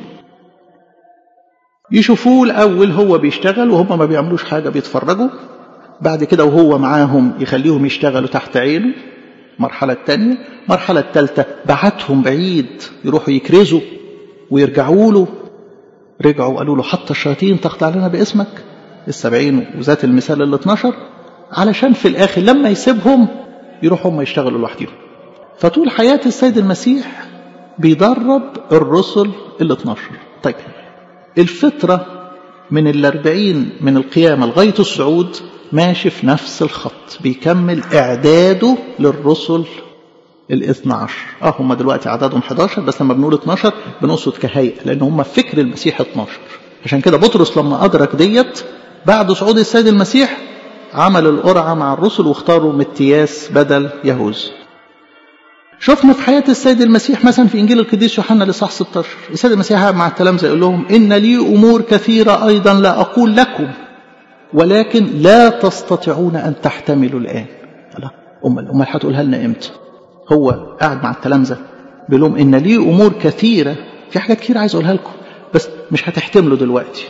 يشوفوه الأول هو بيشتغل وهم ما بيعملوش حاجة بيتفرجوا بعد كده وهو معاهم يخليهم يشتغلوا تحت عينه المرحلة الثانية المرحلة الثالثة بعتهم بعيد يروحوا يكرزوا ويرجعوا له رجعوا قالوا له حتى الشياطين تخضع لنا باسمك السبعين وذات المثال ال 12 علشان في الآخر لما يسيبهم يروحوا هم يشتغلوا لوحدهم فطول حياة السيد المسيح بيدرب الرسل ال 12 طيب الفترة من الأربعين من القيامة لغاية الصعود ماشي في نفس الخط بيكمل إعداده للرسل الاثنى عشر اه هم دلوقتي عددهم 11 بس لما بنقول 12 بنقصد كهيئة لأن هم فكر المسيح 12 عشان كده بطرس لما أدرك ديت بعد صعود السيد المسيح عمل القرعة مع الرسل واختاروا متياس بدل يهوذا شفنا في حياة السيد المسيح مثلا في إنجيل القديس يوحنا لصح 16 السيد المسيح مع التلامذة يقول لهم إن لي أمور كثيرة أيضا لا أقول لكم ولكن لا تستطيعون أن تحتملوا الآن لا أمال أمال هتقولها لنا إمتى هو قاعد مع التلامذة بيقول لهم إن لي أمور كثيرة في حاجات كتير عايز أقولها لكم بس مش هتحتملوا دلوقتي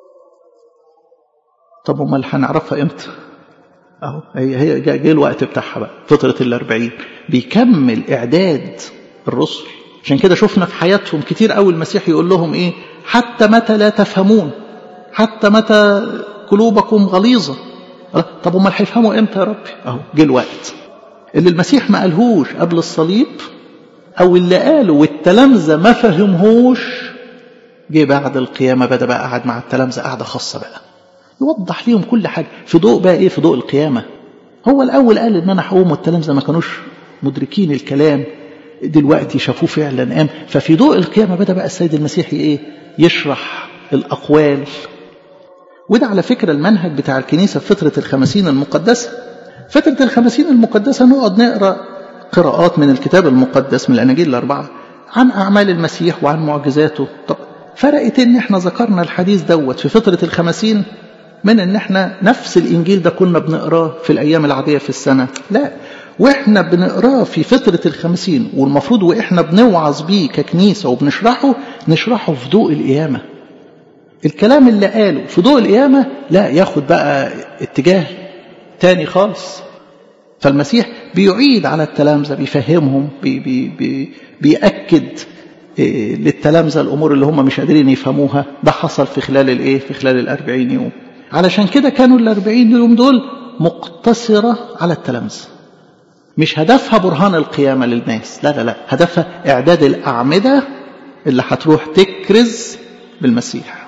طب أمال هنعرفها إمتى أهو هي هي جه الوقت بتاعها بقى فترة الأربعين بيكمل إعداد الرسل عشان كده شفنا في حياتهم كتير قوي المسيح يقول لهم إيه حتى متى لا تفهمون حتى متى قلوبكم غليظة طب امال هيفهموا امتى يا ربي اهو جه الوقت اللي المسيح ما قالهوش قبل الصليب او اللي قاله والتلامذه ما فهمهوش جه بعد القيامه بدا بقى قعد مع التلامذه قعده خاصه بقى يوضح ليهم كل حاجه في ضوء بقى ايه في ضوء القيامه هو الاول قال ان انا هقوم والتلامذه ما كانوش مدركين الكلام دلوقتي شافوه فعلا قام ففي ضوء القيامه بدا بقى السيد المسيح ايه يشرح الاقوال وده على فكرة المنهج بتاع الكنيسة في فترة الخمسين المقدسة فترة الخمسين المقدسة نقعد نقرأ قراءات من الكتاب المقدس من الأناجيل الأربعة عن أعمال المسيح وعن معجزاته طب فرقت إن إحنا ذكرنا الحديث دوت في فترة الخمسين من إن إحنا نفس الإنجيل ده كنا بنقراه في الأيام العادية في السنة لا وإحنا بنقراه في فترة الخمسين والمفروض وإحنا بنوعظ بيه ككنيسة وبنشرحه نشرحه في ضوء القيامة الكلام اللي قاله في ضوء القيامة لا ياخد بقى اتجاه تاني خالص فالمسيح بيعيد على التلامذة بيفهمهم بي بي بي بيأكد إيه للتلامذة الأمور اللي هم مش قادرين يفهموها ده حصل في خلال الإيه في خلال الأربعين يوم علشان كده كانوا الأربعين يوم دول مقتصرة على التلامذة مش هدفها برهان القيامة للناس لا لا لا هدفها إعداد الأعمدة اللي هتروح تكرز بالمسيح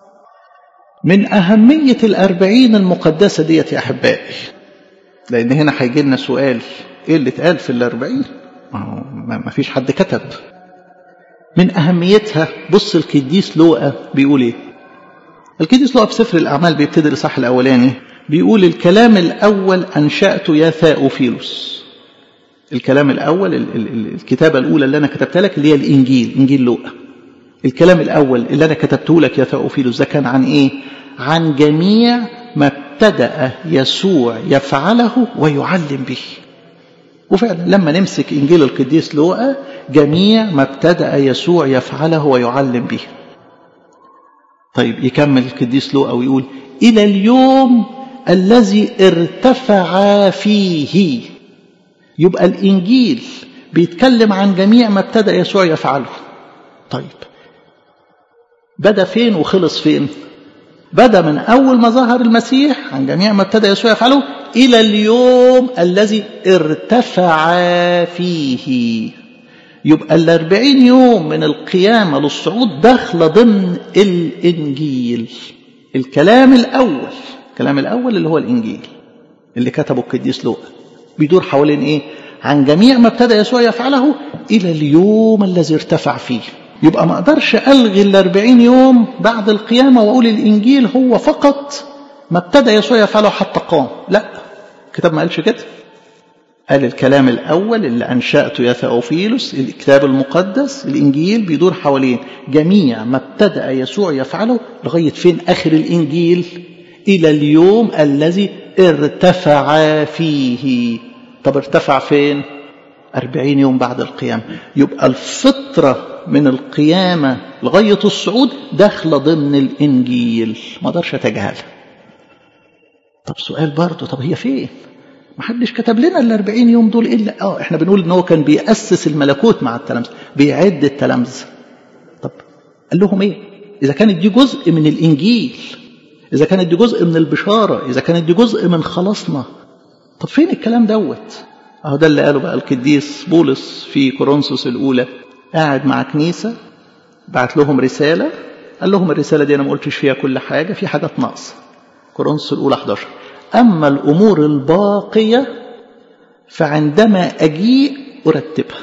من أهمية الأربعين المقدسة ديت يا أحبائي لأن هنا هيجي لنا سؤال إيه اللي اتقال في الأربعين ما فيش حد كتب من أهميتها بص القديس لوقا بيقول إيه القديس لوقا في سفر الأعمال بيبتدي الإصحاح الأولاني بيقول الكلام الأول أنشأته يا ثاؤفيلوس الكلام الأول الكتابة الأولى اللي أنا كتبتها لك اللي هي الإنجيل إنجيل لوقا الكلام الأول اللي أنا كتبته لك يا ثاؤفيلوس ده كان عن إيه؟ عن جميع ما ابتدأ يسوع يفعله ويعلم به وفعلا لما نمسك إنجيل القديس لوقا جميع ما ابتدأ يسوع يفعله ويعلم به طيب يكمل القديس لوقا ويقول إلى اليوم الذي ارتفع فيه يبقى الإنجيل بيتكلم عن جميع ما ابتدأ يسوع يفعله طيب بدأ فين وخلص فين بدأ من أول ما ظهر المسيح عن جميع ما ابتدأ يسوع يفعله إلى اليوم الذي ارتفع فيه يبقى الأربعين يوم من القيامة للصعود داخلة ضمن الإنجيل الكلام الأول الكلام الأول اللي هو الإنجيل اللي كتبه القديس لوقا بيدور حوالين إيه عن جميع ما ابتدى يسوع يفعله إلى اليوم الذي ارتفع فيه يبقى ما أقدرش ألغي الأربعين يوم بعد القيامة وأقول الإنجيل هو فقط ما ابتدى يسوع يفعله حتى قام لا الكتاب ما قالش كده قال الكلام الأول اللي أنشأته يا ثأوفيلوس الكتاب المقدس الإنجيل بيدور حوالين جميع ما ابتدأ يسوع يفعله لغاية فين آخر الإنجيل إلى اليوم الذي ارتفع فيه طب ارتفع فين أربعين يوم بعد القيامة يبقى الفطرة من القيامة لغاية الصعود داخلة ضمن الإنجيل ما اقدرش أتجاهلها طب سؤال برضه طب هي فين ما حدش كتب لنا ال 40 يوم دول الا اه احنا بنقول ان هو كان بيأسس الملكوت مع التلامذه بيعد التلامذه طب قال لهم ايه اذا كانت دي جزء من الانجيل اذا كانت دي جزء من البشاره اذا كانت دي جزء من خلاصنا طب فين الكلام دوت اهو ده اللي قاله بقى القديس بولس في كورنثوس الاولى قاعد مع كنيسه بعت لهم رساله قال لهم الرساله دي انا ما قلتش فيها كل حاجه في حاجات ناقصه كورنثوس الاولى 11 أما الأمور الباقية فعندما أجيء أرتبها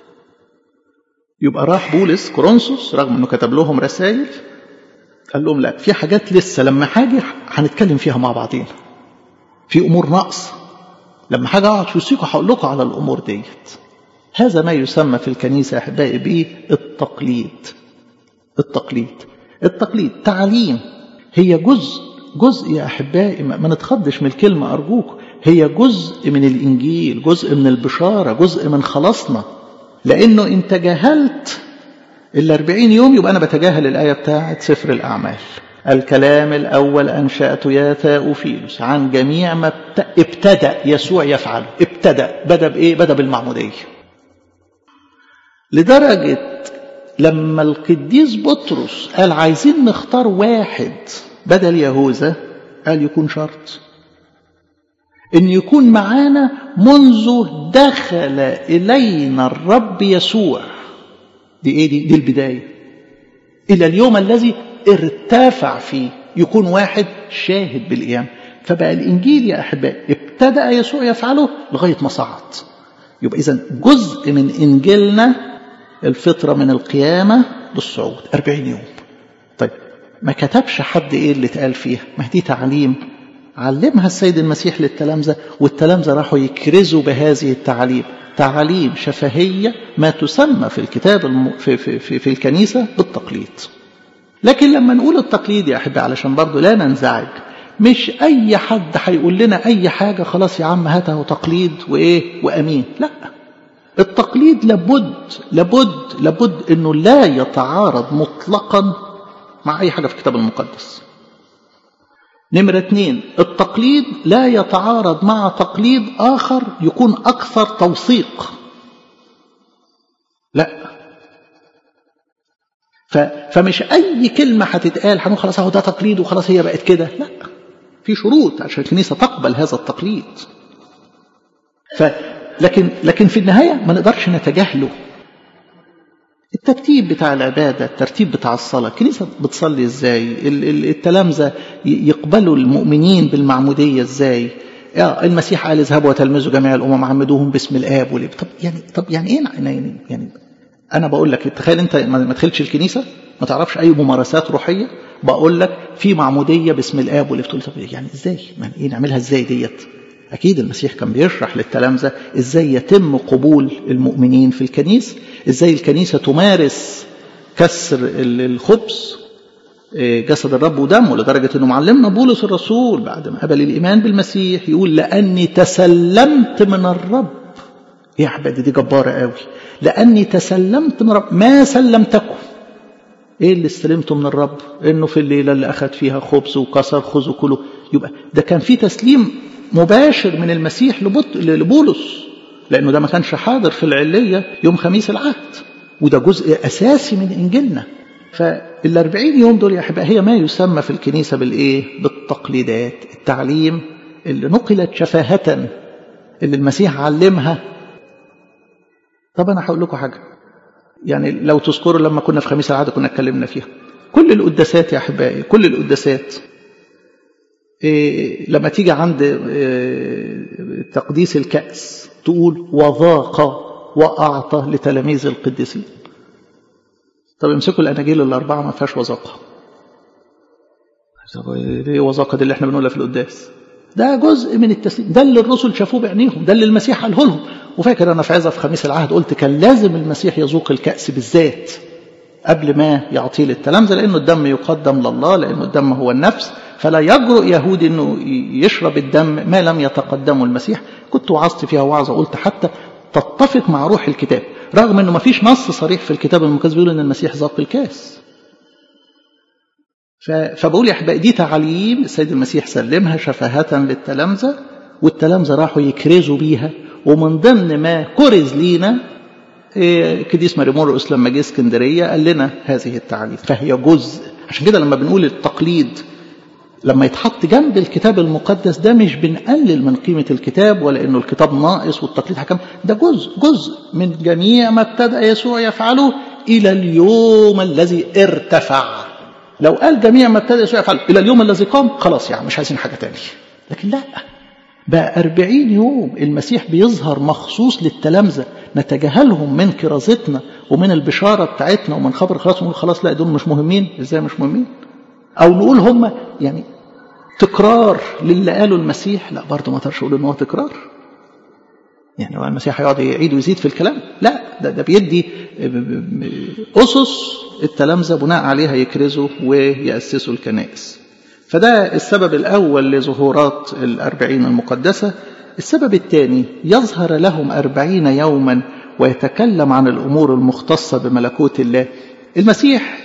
يبقى راح بولس كورنثوس رغم أنه كتب لهم رسائل قال لهم لا في حاجات لسه لما حاجة هنتكلم فيها مع بعضين في أمور نقص لما حاجة أقعد في وسطكم هقول لكم على الأمور ديت هذا ما يسمى في الكنيسة أحبائي به التقليد التقليد التقليد تعليم هي جزء جزء يا أحبائي ما نتخضش من الكلمة أرجوك هي جزء من الإنجيل جزء من البشارة جزء من خلاصنا لأنه إن تجاهلت الأربعين يوم يبقى أنا بتجاهل الآية بتاعت سفر الأعمال الكلام الأول أنشأت يا ثاؤفيلوس عن جميع ما ابتدأ يسوع يفعله ابتدأ بدأ بإيه؟ بدأ بالمعمودية لدرجة لما القديس بطرس قال عايزين نختار واحد بدل يهوذا قال يكون شرط ان يكون معانا منذ دخل الينا الرب يسوع دي ايه دي دي البدايه الى اليوم الذي ارتفع فيه يكون واحد شاهد بالقيامه فبقى الانجيل يا احبائي ابتدا يسوع يفعله لغايه ما صعد يبقى اذا جزء من انجيلنا الفطره من القيامه للصعود 40 يوم طيب ما كتبش حد ايه اللي اتقال فيها ما دي تعليم علمها السيد المسيح للتلامذة والتلامذة راحوا يكرزوا بهذه التعليم تعاليم شفهية ما تسمى في الكتاب الم... في, في, في, في الكنيسة بالتقليد لكن لما نقول التقليد يا أحبائي علشان برضو لا ننزعج مش أي حد هيقول لنا أي حاجة خلاص يا عم هاته تقليد وإيه وأمين لا التقليد لابد لابد لابد أنه لا يتعارض مطلقا مع أي حاجة في الكتاب المقدس نمرة اثنين التقليد لا يتعارض مع تقليد آخر يكون أكثر توثيق لا ف... فمش أي كلمة هتتقال هنقول خلاص أهو ده تقليد وخلاص هي بقت كده لا في شروط عشان الكنيسة تقبل هذا التقليد ف... لكن لكن في النهاية ما نقدرش نتجاهله الترتيب بتاع العبادة الترتيب بتاع الصلاة الكنيسة بتصلي ازاي التلامذة يقبلوا المؤمنين بالمعمودية ازاي المسيح قال اذهبوا وتلمذوا جميع الامم عمدوهم باسم الاب والابن طب يعني طب يعني ايه يعني, يعني انا بقول لك تخيل انت ما تدخلش الكنيسه ما تعرفش اي ممارسات روحيه بقول لك في معموديه باسم الاب والابن تقول طب يعني ازاي يعني ايه نعملها ازاي ديت أكيد المسيح كان بيشرح للتلامذة إزاي يتم قبول المؤمنين في الكنيسة إزاي الكنيسة تمارس كسر الخبز جسد الرب ودمه لدرجة أنه معلمنا بولس الرسول بعد ما قبل الإيمان بالمسيح يقول لأني تسلمت من الرب يا حبايبي دي جبارة قوي لأني تسلمت من رب ما سلمتكم ايه اللي استلمته من الرب انه في الليلة اللي اخذ فيها خبز وكسر خذوا كله يبقى ده كان في تسليم مباشر من المسيح لبولس لانه ده ما كانش حاضر في العلية يوم خميس العهد وده جزء اساسي من انجيلنا فالاربعين يوم دول يا احبائي هي ما يسمى في الكنيسة بالايه بالتقليدات التعليم اللي نقلت شفاهة اللي المسيح علمها طب انا هقول لكم حاجه يعني لو تذكروا لما كنا في خميس العاده كنا اتكلمنا فيها كل القداسات يا احبائي كل القداسات إيه لما تيجي عند إيه تقديس الكأس تقول وذاق وأعطى لتلاميذ القديسين طب امسكوا الأناجيل الأربعة ما فيهاش وذاقة ايه وذاقة دي اللي احنا بنقولها في القداس ده جزء من التسليم ده اللي الرسل شافوه بعينيهم ده اللي المسيح قاله لهم وفاكر انا في عظه في خميس العهد قلت كان لازم المسيح يذوق الكأس بالذات قبل ما يعطيه للتلامذة لأنه الدم يقدم لله لأنه الدم هو النفس فلا يجرؤ يهودي أنه يشرب الدم ما لم يتقدمه المسيح كنت وعظت فيها وعظة قلت حتى تتفق مع روح الكتاب رغم أنه ما فيش نص صريح في الكتاب المقدس بيقول أن المسيح ذاق الكاس فبقول يا أحبائي دي تعاليم السيد المسيح سلمها شفاهة للتلامذة والتلامذة راحوا يكرزوا بيها ومن ضمن ما كرز لينا كديس مريمورقس لما جه اسكندريه قال لنا هذه التعاليم فهي جزء عشان كده لما بنقول التقليد لما يتحط جنب الكتاب المقدس ده مش بنقلل من قيمه الكتاب ولا انه الكتاب ناقص والتقليد حكم ده جزء جزء من جميع ما ابتدأ يسوع يفعله الى اليوم الذي ارتفع لو قال جميع ما ابتدأ يسوع يفعله الى اليوم الذي قام خلاص يعني مش عايزين حاجه تاني لكن لا بقى أربعين يوم المسيح بيظهر مخصوص للتلامذة نتجاهلهم من كرازتنا ومن البشارة بتاعتنا ومن خبر خلاص ونقول خلاص لا دول مش مهمين ازاي مش مهمين أو نقول هم يعني تكرار للي قاله المسيح لا برضه ما اقدرش اقول ان هو تكرار يعني هو المسيح هيقعد يعيد ويزيد في الكلام لا ده, ده بيدي أسس التلامذة بناء عليها يكرزوا ويأسسوا الكنائس فده السبب الأول لظهورات الأربعين المقدسة السبب الثاني يظهر لهم أربعين يوما ويتكلم عن الأمور المختصة بملكوت الله المسيح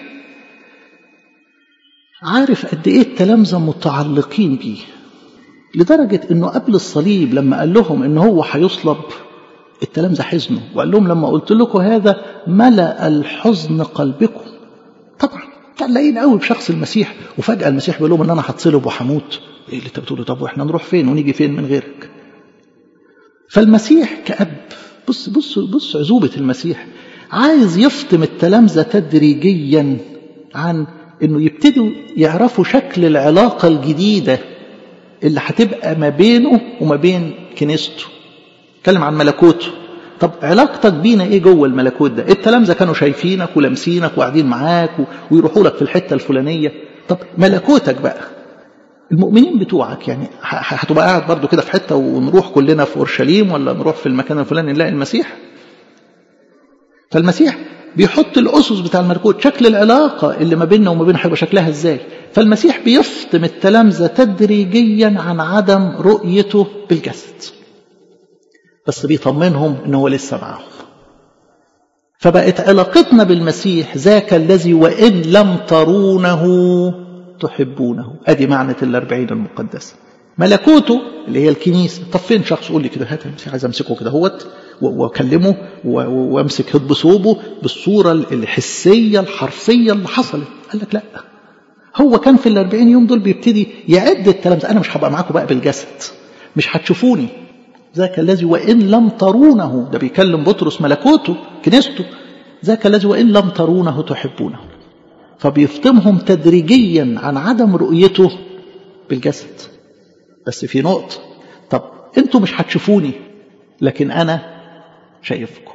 عارف قد إيه التلامذة متعلقين بيه لدرجة أنه قبل الصليب لما قال لهم أنه هو هيصلب التلامذة حزنوا وقال لهم لما قلت لكم هذا ملأ الحزن قلبكم طبعا متعلقين قوي بشخص المسيح وفجأة المسيح بيقول لهم ان انا هتصلب وهموت ايه اللي انت بتقوله طب واحنا نروح فين ونيجي فين من غيرك فالمسيح كأب بص بص بص عزوبة المسيح عايز يفطم التلامذة تدريجيا عن انه يبتدوا يعرفوا شكل العلاقة الجديدة اللي هتبقى ما بينه وما بين كنيسته اتكلم عن ملكوته طب علاقتك بينا ايه جوه الملكوت ده التلامذه كانوا شايفينك ولامسينك وقاعدين معاك ويروحوا لك في الحته الفلانيه طب ملكوتك بقى المؤمنين بتوعك يعني هتبقى قاعد برضو كده في حته ونروح كلنا في اورشليم ولا نروح في المكان الفلاني نلاقي المسيح فالمسيح بيحط الاسس بتاع الملكوت شكل العلاقه اللي ما بيننا وما بينه هيبقى شكلها ازاي فالمسيح بيفطم التلامذه تدريجيا عن عدم رؤيته بالجسد بس بيطمنهم ان هو لسه معاهم فبقت علاقتنا بالمسيح ذاك الذي وان لم ترونه تحبونه ادي معنى الاربعين المقدسه ملكوته اللي هي الكنيسه طب فين شخص يقول لي كده هات المسيح عايز امسكه كده هوت واكلمه وامسك هد بصوبه بالصوره الحسيه الحرفيه اللي حصلت قال لك لا هو كان في الاربعين يوم دول بيبتدي يعد التلامذه انا مش هبقى معاكم بقى بالجسد مش هتشوفوني ذاك الذي وإن لم ترونه ده بيكلم بطرس ملكوته كنيسته ذاك الذي وإن لم ترونه تحبونه فبيفطمهم تدريجيا عن عدم رؤيته بالجسد بس في نقطة طب انتوا مش هتشوفوني لكن أنا شايفكم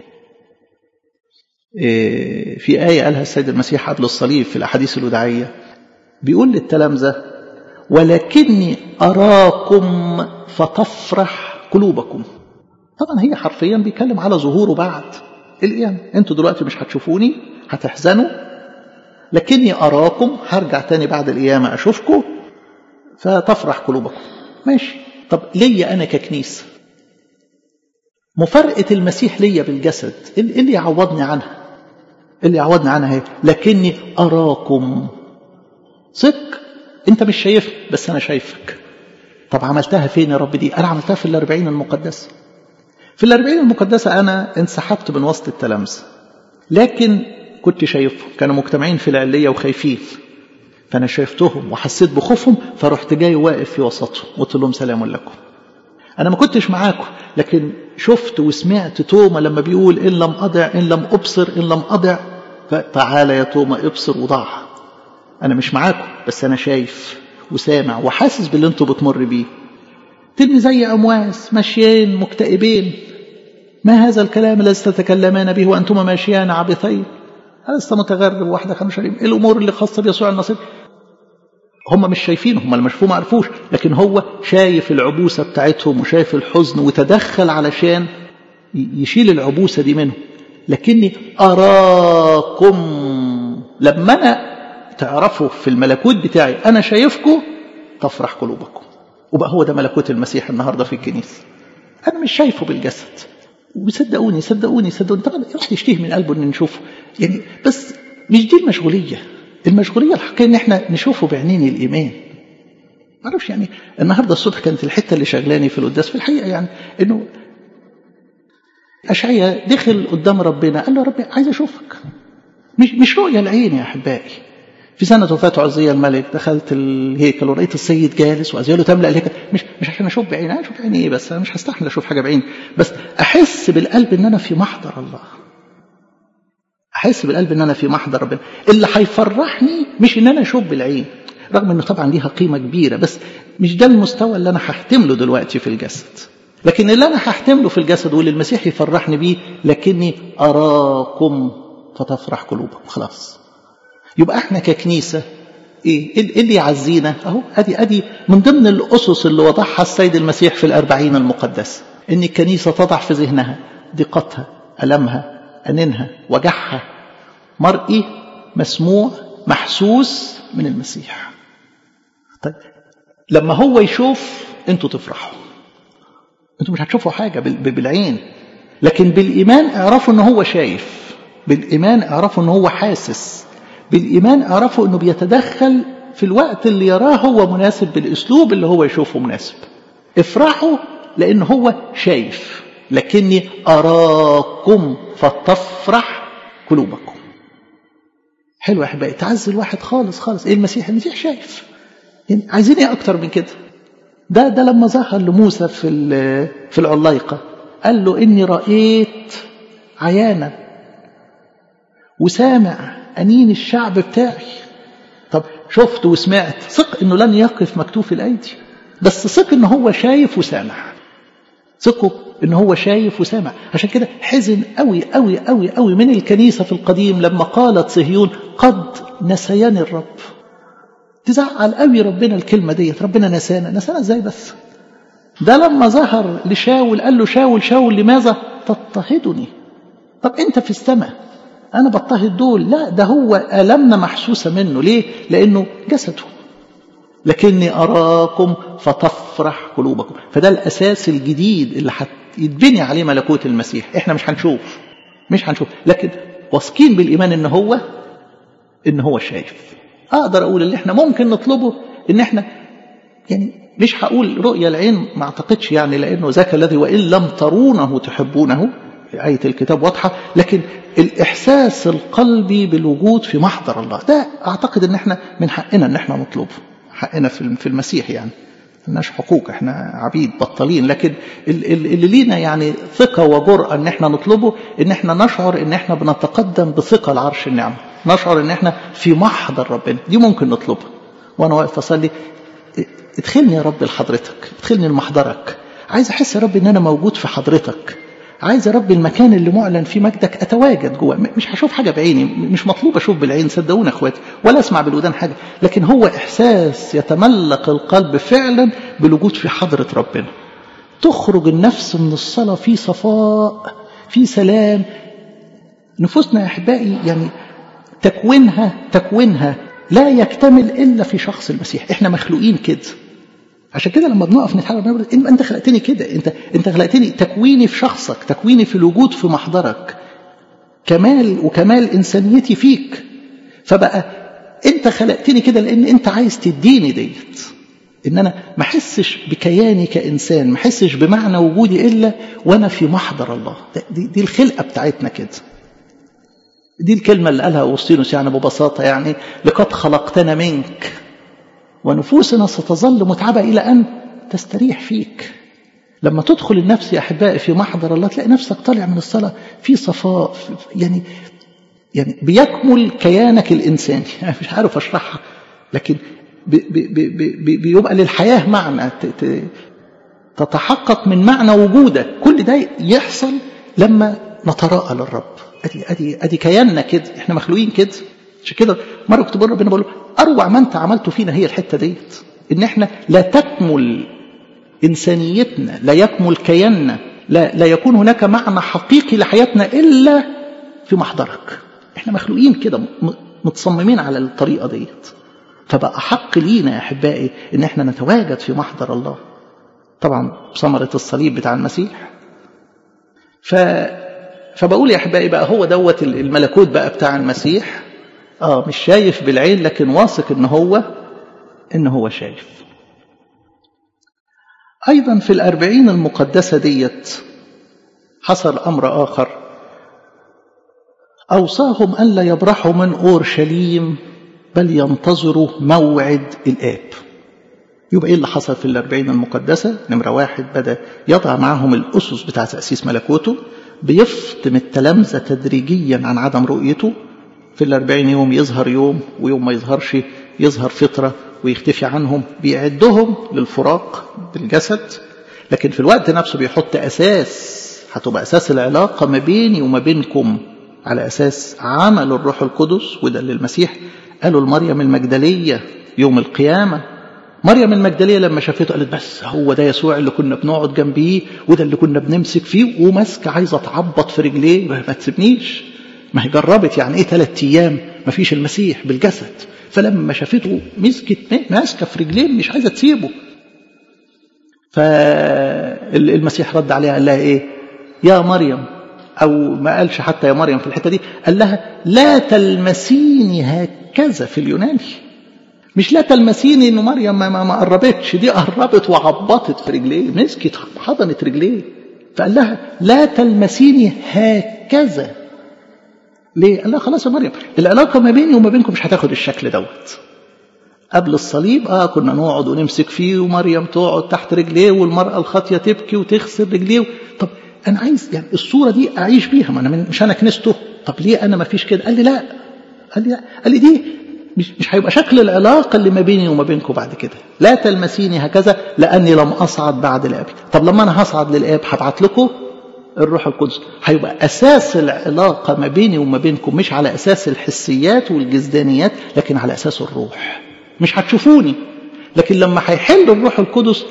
إيه في آية قالها السيد المسيح قبل الصليب في الأحاديث الوداعية بيقول للتلامذة ولكني أراكم فتفرح قلوبكم طبعا هي حرفيا بيتكلم على ظهوره بعد القيامة انتوا دلوقتي مش هتشوفوني هتحزنوا لكني أراكم هرجع تاني بعد القيامة أشوفكم فتفرح قلوبكم ماشي طب ليا أنا ككنيسة مفارقة المسيح ليا بالجسد إيه اللي يعوضني عنها اللي يعوضني عنها هي لكني أراكم صدق أنت مش شايفني بس أنا شايفك طب عملتها فين يا رب دي أنا عملتها في الأربعين المقدسة في الأربعين المقدسة أنا انسحبت من وسط التلامذة لكن كنت شايفهم كانوا مجتمعين في العلية وخايفين فأنا شايفتهم وحسيت بخوفهم فرحت جاي واقف في وسطهم وقلت لهم سلام لكم أنا ما كنتش معاكم لكن شفت وسمعت توما لما بيقول إن لم أضع إن لم أبصر إن لم أضع فتعالى يا توما ابصر وضع أنا مش معاكم بس أنا شايف وسامع وحاسس باللي انتوا بتمر بيه تلمي زي أمواس ماشيين مكتئبين ما هذا الكلام الذي تتكلمان به وأنتما ماشيان عابثين ألست متغرب واحدة خمسة شريم إيه الأمور اللي خاصة بيسوع النصير هم مش شايفين هم المشفوه ما عرفوش لكن هو شايف العبوسة بتاعتهم وشايف الحزن وتدخل علشان يشيل العبوسة دي منهم لكني أراكم لما أنا تعرفوا في الملكوت بتاعي أنا شايفكم تفرح قلوبكم وبقى هو ده ملكوت المسيح النهاردة في الكنيسة أنا مش شايفه بالجسد وصدقوني صدقوني صدقوني طبعا الواحد يشتهي من قلبه ان نشوفه يعني بس مش دي المشغوليه المشغوليه الحقيقيه ان احنا نشوفه بعينين الايمان ما اعرفش يعني النهارده الصبح كانت الحته اللي شغلاني في القداس في الحقيقه يعني انه اشعيا دخل قدام ربنا قال له يا ربي عايز اشوفك مش مش رؤيه العين يا احبائي في سنة وفاة عزية الملك دخلت الهيكل ورأيت السيد جالس وأزياله تملأ الهيكل مش مش عشان أشوف بعيني أنا أشوف عيني إيه بس أنا مش هستحمل أشوف حاجة بعيني بس أحس بالقلب إن أنا في محضر الله أحس بالقلب إن أنا في محضر ربنا اللي هيفرحني مش إن أنا أشوف بالعين رغم إنه طبعا ليها قيمة كبيرة بس مش ده المستوى اللي أنا هحتمله دلوقتي في الجسد لكن اللي أنا هحتمله في الجسد واللي المسيح يفرحني بيه لكني أراكم فتفرح قلوبكم خلاص يبقى احنا ككنيسة ايه اللي يعزينا اهو ادي ادي من ضمن الاسس اللي وضعها السيد المسيح في الاربعين المقدسة ان الكنيسة تضع في ذهنها ضيقتها ألمها أنينها وجعها مرئي مسموع محسوس من المسيح طيب لما هو يشوف انتوا تفرحوا انتوا مش هتشوفوا حاجة بالعين لكن بالإيمان اعرفوا ان هو شايف بالإيمان اعرفوا ان هو حاسس بالإيمان اعرفوا أنه بيتدخل في الوقت اللي يراه هو مناسب بالأسلوب اللي هو يشوفه مناسب افرحوا لأن هو شايف لكني أراكم فتفرح قلوبكم حلو يا أحبائي تعزي الواحد خالص خالص إيه المسيح المسيح شايف يعني عايزين إيه أكتر من كده ده ده لما ظهر لموسى في في العلايقة قال له إني رأيت عيانا وسامع أنين الشعب بتاعي طب شفت وسمعت ثق انه لن يقف مكتوف الايدي بس ثق ان هو شايف وسامع ثقوا ان هو شايف وسامع عشان كده حزن قوي قوي قوي قوي من الكنيسه في القديم لما قالت صهيون قد نسياني الرب تزعل قوي ربنا الكلمه ديت ربنا نسانا نسانا ازاي بس ده لما ظهر لشاول قال له شاول شاول لماذا تضطهدني طب انت في السماء أنا بضطهد دول لا ده هو ألمنا محسوسة منه ليه لأنه جسده لكني أراكم فتفرح قلوبكم فده الأساس الجديد اللي هيتبني عليه ملكوت المسيح إحنا مش هنشوف مش هنشوف لكن واثقين بالإيمان إن هو إن هو شايف أقدر أقول اللي إحنا ممكن نطلبه إن إحنا يعني مش هقول رؤية العين ما أعتقدش يعني لأنه ذاك الذي وإن لم ترونه تحبونه آية الكتاب واضحة لكن الإحساس القلبي بالوجود في محضر الله ده أعتقد أن احنا من حقنا أن احنا نطلبه حقنا في المسيح يعني ملناش حقوق احنا عبيد بطالين لكن اللي لينا يعني ثقة وجرأة ان احنا نطلبه ان احنا نشعر ان احنا بنتقدم بثقة لعرش النعمة نشعر ان احنا في محضر ربنا دي ممكن نطلبها وانا واقف اصلي ادخلني يا رب لحضرتك ادخلني لمحضرك عايز احس يا رب ان انا موجود في حضرتك عايز يا رب المكان اللي معلن فيه مجدك اتواجد جوه مش هشوف حاجه بعيني مش مطلوب اشوف بالعين صدقونا اخواتي ولا اسمع بالودان حاجه لكن هو احساس يتملق القلب فعلا بالوجود في حضره ربنا تخرج النفس من الصلاه في صفاء في سلام نفوسنا يا احبائي يعني تكوينها تكوينها لا يكتمل الا في شخص المسيح احنا مخلوقين كده عشان كده لما بنقف نتحرك بنقول انت خلقتني كده انت انت خلقتني تكويني في شخصك تكويني في الوجود في محضرك كمال وكمال انسانيتي فيك فبقى انت خلقتني كده لان انت عايز تديني ديت ان انا ما احسش بكياني كانسان ما احسش بمعنى وجودي الا وانا في محضر الله دي, دي الخلقه بتاعتنا كده دي الكلمه اللي قالها اغسطينوس يعني ببساطه يعني لقد خلقتنا منك ونفوسنا ستظل متعبه الى ان تستريح فيك لما تدخل النفس يا احبائي في محضر الله تلاقي نفسك طالع من الصلاه في صفاء يعني يعني بيكمل كيانك الانساني انا مش عارف اشرحها لكن بي بي بي بيبقى للحياه معنى تتحقق من معنى وجودك كل ده يحصل لما نتراءى للرب ادي ادي ادي كياننا كده احنا مخلوقين كده عشان كده مره كنت بقول ربنا بقول له اروع ما انت عملته فينا هي الحته ديت ان احنا لا تكمل انسانيتنا لا يكمل كياننا لا لا يكون هناك معنى حقيقي لحياتنا الا في محضرك احنا مخلوقين كده متصممين على الطريقه ديت فبقى حق لينا يا احبائي ان احنا نتواجد في محضر الله طبعا ثمره الصليب بتاع المسيح ف فبقول يا احبائي بقى هو دوت الملكوت بقى بتاع المسيح اه مش شايف بالعين لكن واثق ان هو ان هو شايف ايضا في الاربعين المقدسه ديت حصل امر اخر اوصاهم الا يبرحوا من اورشليم بل ينتظروا موعد الاب يبقى ايه اللي حصل في الاربعين المقدسه نمره واحد بدا يضع معهم الاسس بتاع تاسيس ملكوته بيفطم التلامذة تدريجيا عن عدم رؤيته في الأربعين يوم يظهر يوم ويوم ما يظهرش يظهر فترة ويختفي عنهم بيعدهم للفراق بالجسد لكن في الوقت نفسه بيحط أساس هتبقى أساس العلاقة ما بيني وما بينكم على أساس عمل الروح القدس وده اللي المسيح قالوا لمريم المجدلية يوم القيامة مريم المجدليه لما شافته قالت بس هو ده يسوع اللي كنا بنقعد جنبيه وده اللي كنا بنمسك فيه وماسكه عايزه تعبط في رجليه ما تسيبنيش ما هي جربت يعني ايه ثلاث ايام ما فيش المسيح بالجسد فلما شافته مسكت ماسكه في رجليه مش عايزه تسيبه فالمسيح رد عليها قال لها ايه يا مريم او ما قالش حتى يا مريم في الحته دي قال لها لا تلمسيني هكذا في اليوناني مش لا تلمسيني انه مريم ما, ما, ما قربتش دي قربت وعبطت في رجليه مسكت حضنت رجليه فقال لها لا تلمسيني هكذا ليه؟ قال لها خلاص يا مريم العلاقه ما بيني وما بينكم مش هتاخد الشكل دوت قبل الصليب اه كنا نقعد ونمسك فيه ومريم تقعد تحت رجليه والمراه الخاطيه تبكي وتغسل رجليه طب انا عايز يعني الصوره دي اعيش بيها ما انا مش انا كنيسته طب ليه انا ما فيش كده؟ قال لي لا قال لي لا. قال لي دي مش مش هيبقى شكل العلاقة اللي ما بيني وما بينكم بعد كده لا تلمسيني هكذا لأني لم أصعد بعد لأبي طب لما أنا هصعد للآب هبعت لكم الروح القدس هيبقى أساس العلاقة ما بيني وما بينكم مش على أساس الحسيات والجزدانيات لكن على أساس الروح مش هتشوفوني لكن لما هيحل الروح القدس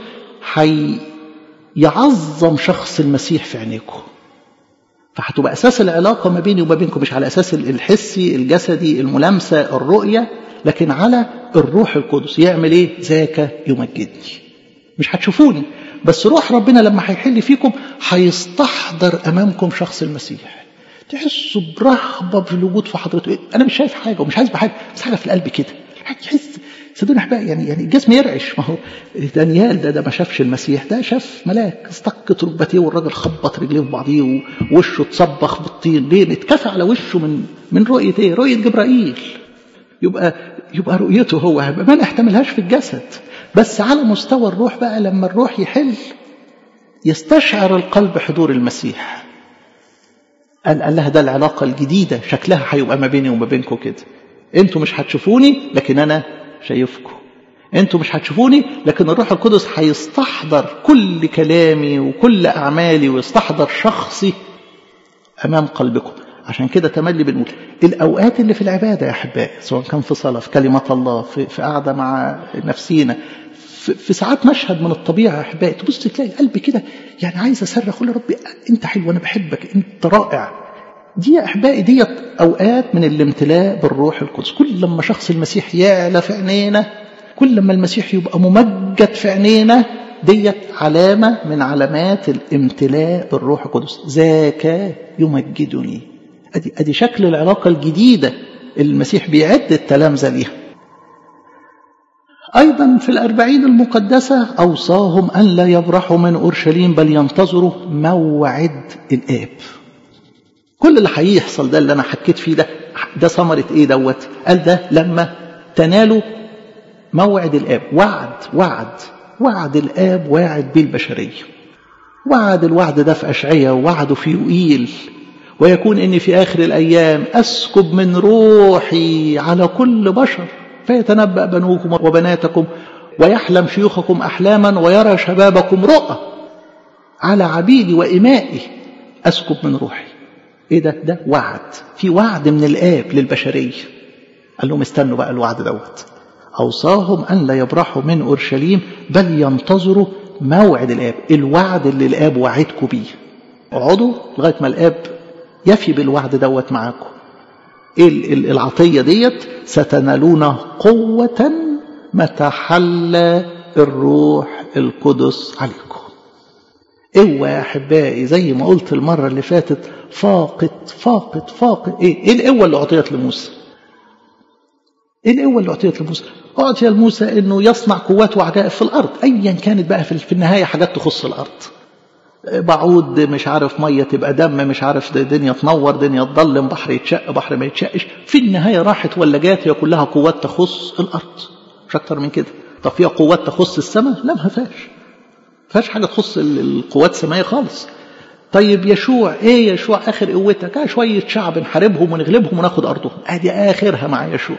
هيعظم شخص المسيح في عينيكم فهتبقى اساس العلاقه ما بيني وما بينكم مش على اساس الحسي الجسدي الملامسه الرؤيه لكن على الروح القدس يعمل ايه ذاك يمجدني مش هتشوفوني بس روح ربنا لما هيحل فيكم هيستحضر امامكم شخص المسيح تحسوا برهبه في الوجود في حضرته انا مش شايف حاجه ومش حاسس بحاجه بس حاجه في القلب كده تحس صدقوني احبائي يعني يعني الجسم يرعش ما هو دانيال ده ده ما شافش المسيح ده شاف ملاك استقت ركبتيه والراجل خبط رجليه في بعضيه ووشه اتصبخ بالطين ليه؟ اتكفى على وشه من من رؤيه ايه؟ رؤيه جبرائيل يبقى يبقى رؤيته هو ما نحتملهاش في الجسد بس على مستوى الروح بقى لما الروح يحل يستشعر القلب حضور المسيح قال قال لها ده العلاقة الجديدة شكلها هيبقى ما بيني وما بينكم كده انتوا مش هتشوفوني لكن انا شايفكم انتوا مش هتشوفوني لكن الروح القدس هيستحضر كل كلامي وكل اعمالي ويستحضر شخصي امام قلبكم عشان كده تملي بنقول الاوقات اللي في العباده يا احبائي سواء كان في صلاه في كلمه الله في, في قعده مع نفسينا في, في ساعات مشهد من الطبيعه يا احبائي تبص تلاقي قلبي كده يعني عايز اصرخ اقول يا ربي انت حلو انا بحبك انت رائع دي يا احبائي ديت اوقات من الامتلاء بالروح القدس كل لما شخص المسيح يعلى في عينينا كل ما المسيح يبقى ممجد في عينينا ديت علامة من علامات الامتلاء بالروح القدس ذاك يمجدني أدي, أدي شكل العلاقة الجديدة اللي المسيح بيعد التلامذة ليها أيضا في الأربعين المقدسة أوصاهم أن لا يبرحوا من أورشليم بل ينتظروا موعد الآب كل اللي هيحصل ده اللي أنا حكيت فيه ده ده ثمرة إيه دوت قال ده لما تنالوا موعد الآب وعد وعد وعد الآب واعد بيه البشرية وعد الوعد ده في أشعية ووعده في يوئيل ويكون إني في آخر الأيام أسكب من روحي على كل بشر فيتنبأ بنوكم وبناتكم ويحلم شيوخكم أحلاما ويرى شبابكم رؤى على عبيدي وإمائي أسكب من روحي إيه ده؟ ده وعد في وعد من الآب للبشرية قال لهم استنوا بقى الوعد دوت أوصاهم أن لا يبرحوا من أورشليم بل ينتظروا موعد الآب الوعد اللي الآب وعدكم بيه اقعدوا لغاية ما الآب يفي بالوعد دوت معاكم ايه العطية ديت ستنالون قوة متى حل الروح القدس عليكم اوعى يا احبائي زي ما قلت المرة اللي فاتت فاقد فاقد فاقد ايه ايه القوة اللي اعطيت لموسى ايه القوة اللي اعطيت لموسى اعطي لموسى انه يصنع قوات وعجائب في الارض ايا كانت بقى في النهاية حاجات تخص الارض بعود مش عارف مية تبقى دم مش عارف دنيا تنور دنيا تضلم بحر يتشق بحر ما يتشقش في النهاية راحت ولا جات هي كلها قوات تخص الأرض مش أكتر من كده طب فيها قوات تخص السماء لا ما فيهاش فيهاش حاجة تخص القوات السمائية خالص طيب يشوع ايه يشوع اخر قوتك اه شوية شعب نحاربهم ونغلبهم وناخد ارضهم ادي اخرها مع يشوع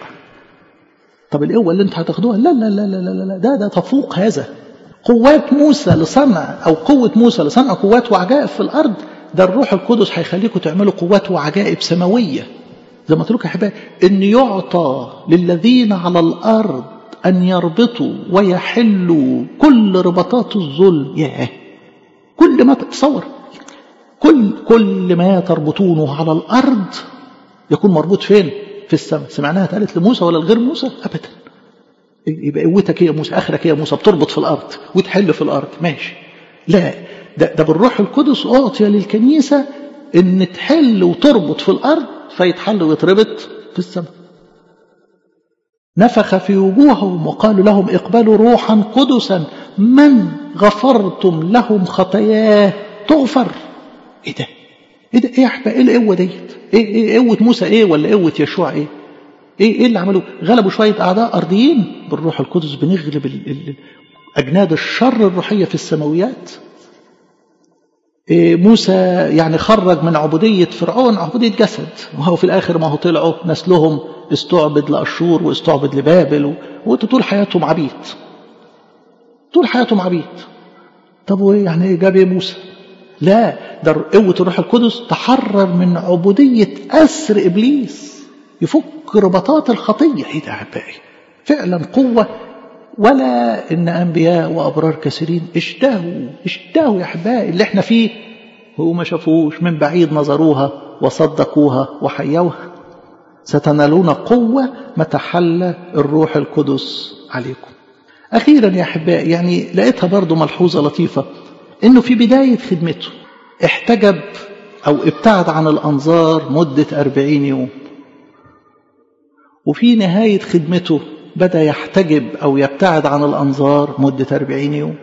طب القوة اللي انت هتاخدوها لا لا لا لا لا, لا ده ده تفوق هذا قوات موسى لصنع أو قوة موسى لصنع قوات وعجائب في الأرض ده الروح القدس هيخليكم تعملوا قوات وعجائب سماوية زي ما تقولوا يا حبايبي إن يعطى للذين على الأرض أن يربطوا ويحلوا كل ربطات الظلم ياه كل ما تصور كل كل ما تربطونه على الأرض يكون مربوط فين؟ في السماء سمعناها اتقالت لموسى ولا لغير موسى؟ أبدا يبقى قوتك يا موسى اخرك يا موسى بتربط في الارض وتحل في الارض ماشي لا ده, ده بالروح القدس اعطي للكنيسه ان تحل وتربط في الارض فيتحل ويتربط في السماء نفخ في وجوههم وقالوا لهم اقبلوا روحا قدسا من غفرتم لهم خطاياه تغفر ايه ده ايه ده ايه يا احباب ايه القوه ديت ايه ايه قوه موسى ايه ولا قوه يشوع ايه ايه ايه اللي عملوه غلبوا شويه اعداء ارضيين بالروح القدس بنغلب ال ال اجناد الشر الروحيه في السماويات إيه موسى يعني خرج من عبوديه فرعون عبوديه جسد وهو في الاخر ما هو طلعوا نسلهم استعبد لاشور واستعبد لبابل وطول حياتهم عبيد طول حياتهم عبيد طب وايه يعني ايه جاب ايه موسى لا ده قوه الروح القدس تحرر من عبوديه اسر ابليس يفك ربطات الخطية ايه ده أحبائي فعلا قوة ولا إن أنبياء وأبرار كثيرين اشتهوا اشتهوا يا أحبائي اللي احنا فيه هو ما شافوش من بعيد نظروها وصدقوها وحيوها ستنالون قوة متى حل الروح القدس عليكم أخيرا يا أحبائي يعني لقيتها برضو ملحوظة لطيفة إنه في بداية خدمته احتجب أو ابتعد عن الأنظار مدة أربعين يوم وفي نهاية خدمته بدأ يحتجب أو يبتعد عن الأنظار مدة أربعين يوم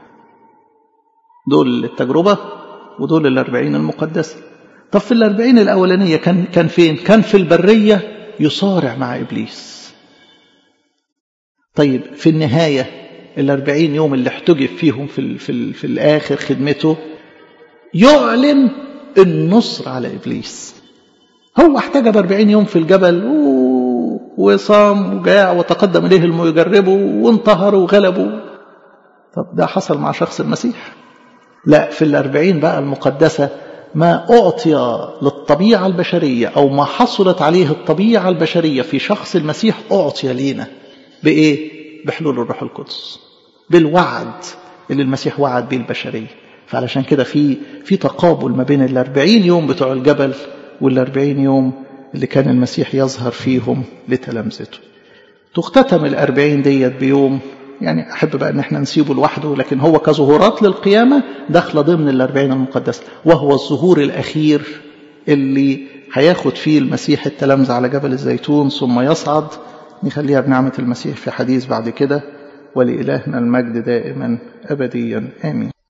دول التجربة ودول الأربعين المقدسة طب في الأربعين الأولانية كان, كان فين؟ كان في البرية يصارع مع إبليس طيب في النهاية الأربعين يوم اللي احتجب فيهم في, ال في, ال في الآخر خدمته يعلن النصر على إبليس هو احتجب أربعين يوم في الجبل وصام وجاع وتقدم إليه المجربوا وانتهروا وغلبوا طب ده حصل مع شخص المسيح لا في الأربعين بقى المقدسة ما أعطي للطبيعة البشرية أو ما حصلت عليه الطبيعة البشرية في شخص المسيح أعطي لينا بإيه؟ بحلول الروح القدس بالوعد اللي المسيح وعد به البشرية فعلشان كده في في تقابل ما بين الأربعين يوم بتوع الجبل والأربعين يوم اللي كان المسيح يظهر فيهم لتلامذته تختتم الأربعين ديت بيوم يعني أحب بقى أن احنا نسيبه لوحده لكن هو كظهورات للقيامة داخلة ضمن الأربعين المقدسة وهو الظهور الأخير اللي هياخد فيه المسيح التلامذة على جبل الزيتون ثم يصعد نخليها بنعمة المسيح في حديث بعد كده ولإلهنا المجد دائما أبديا آمين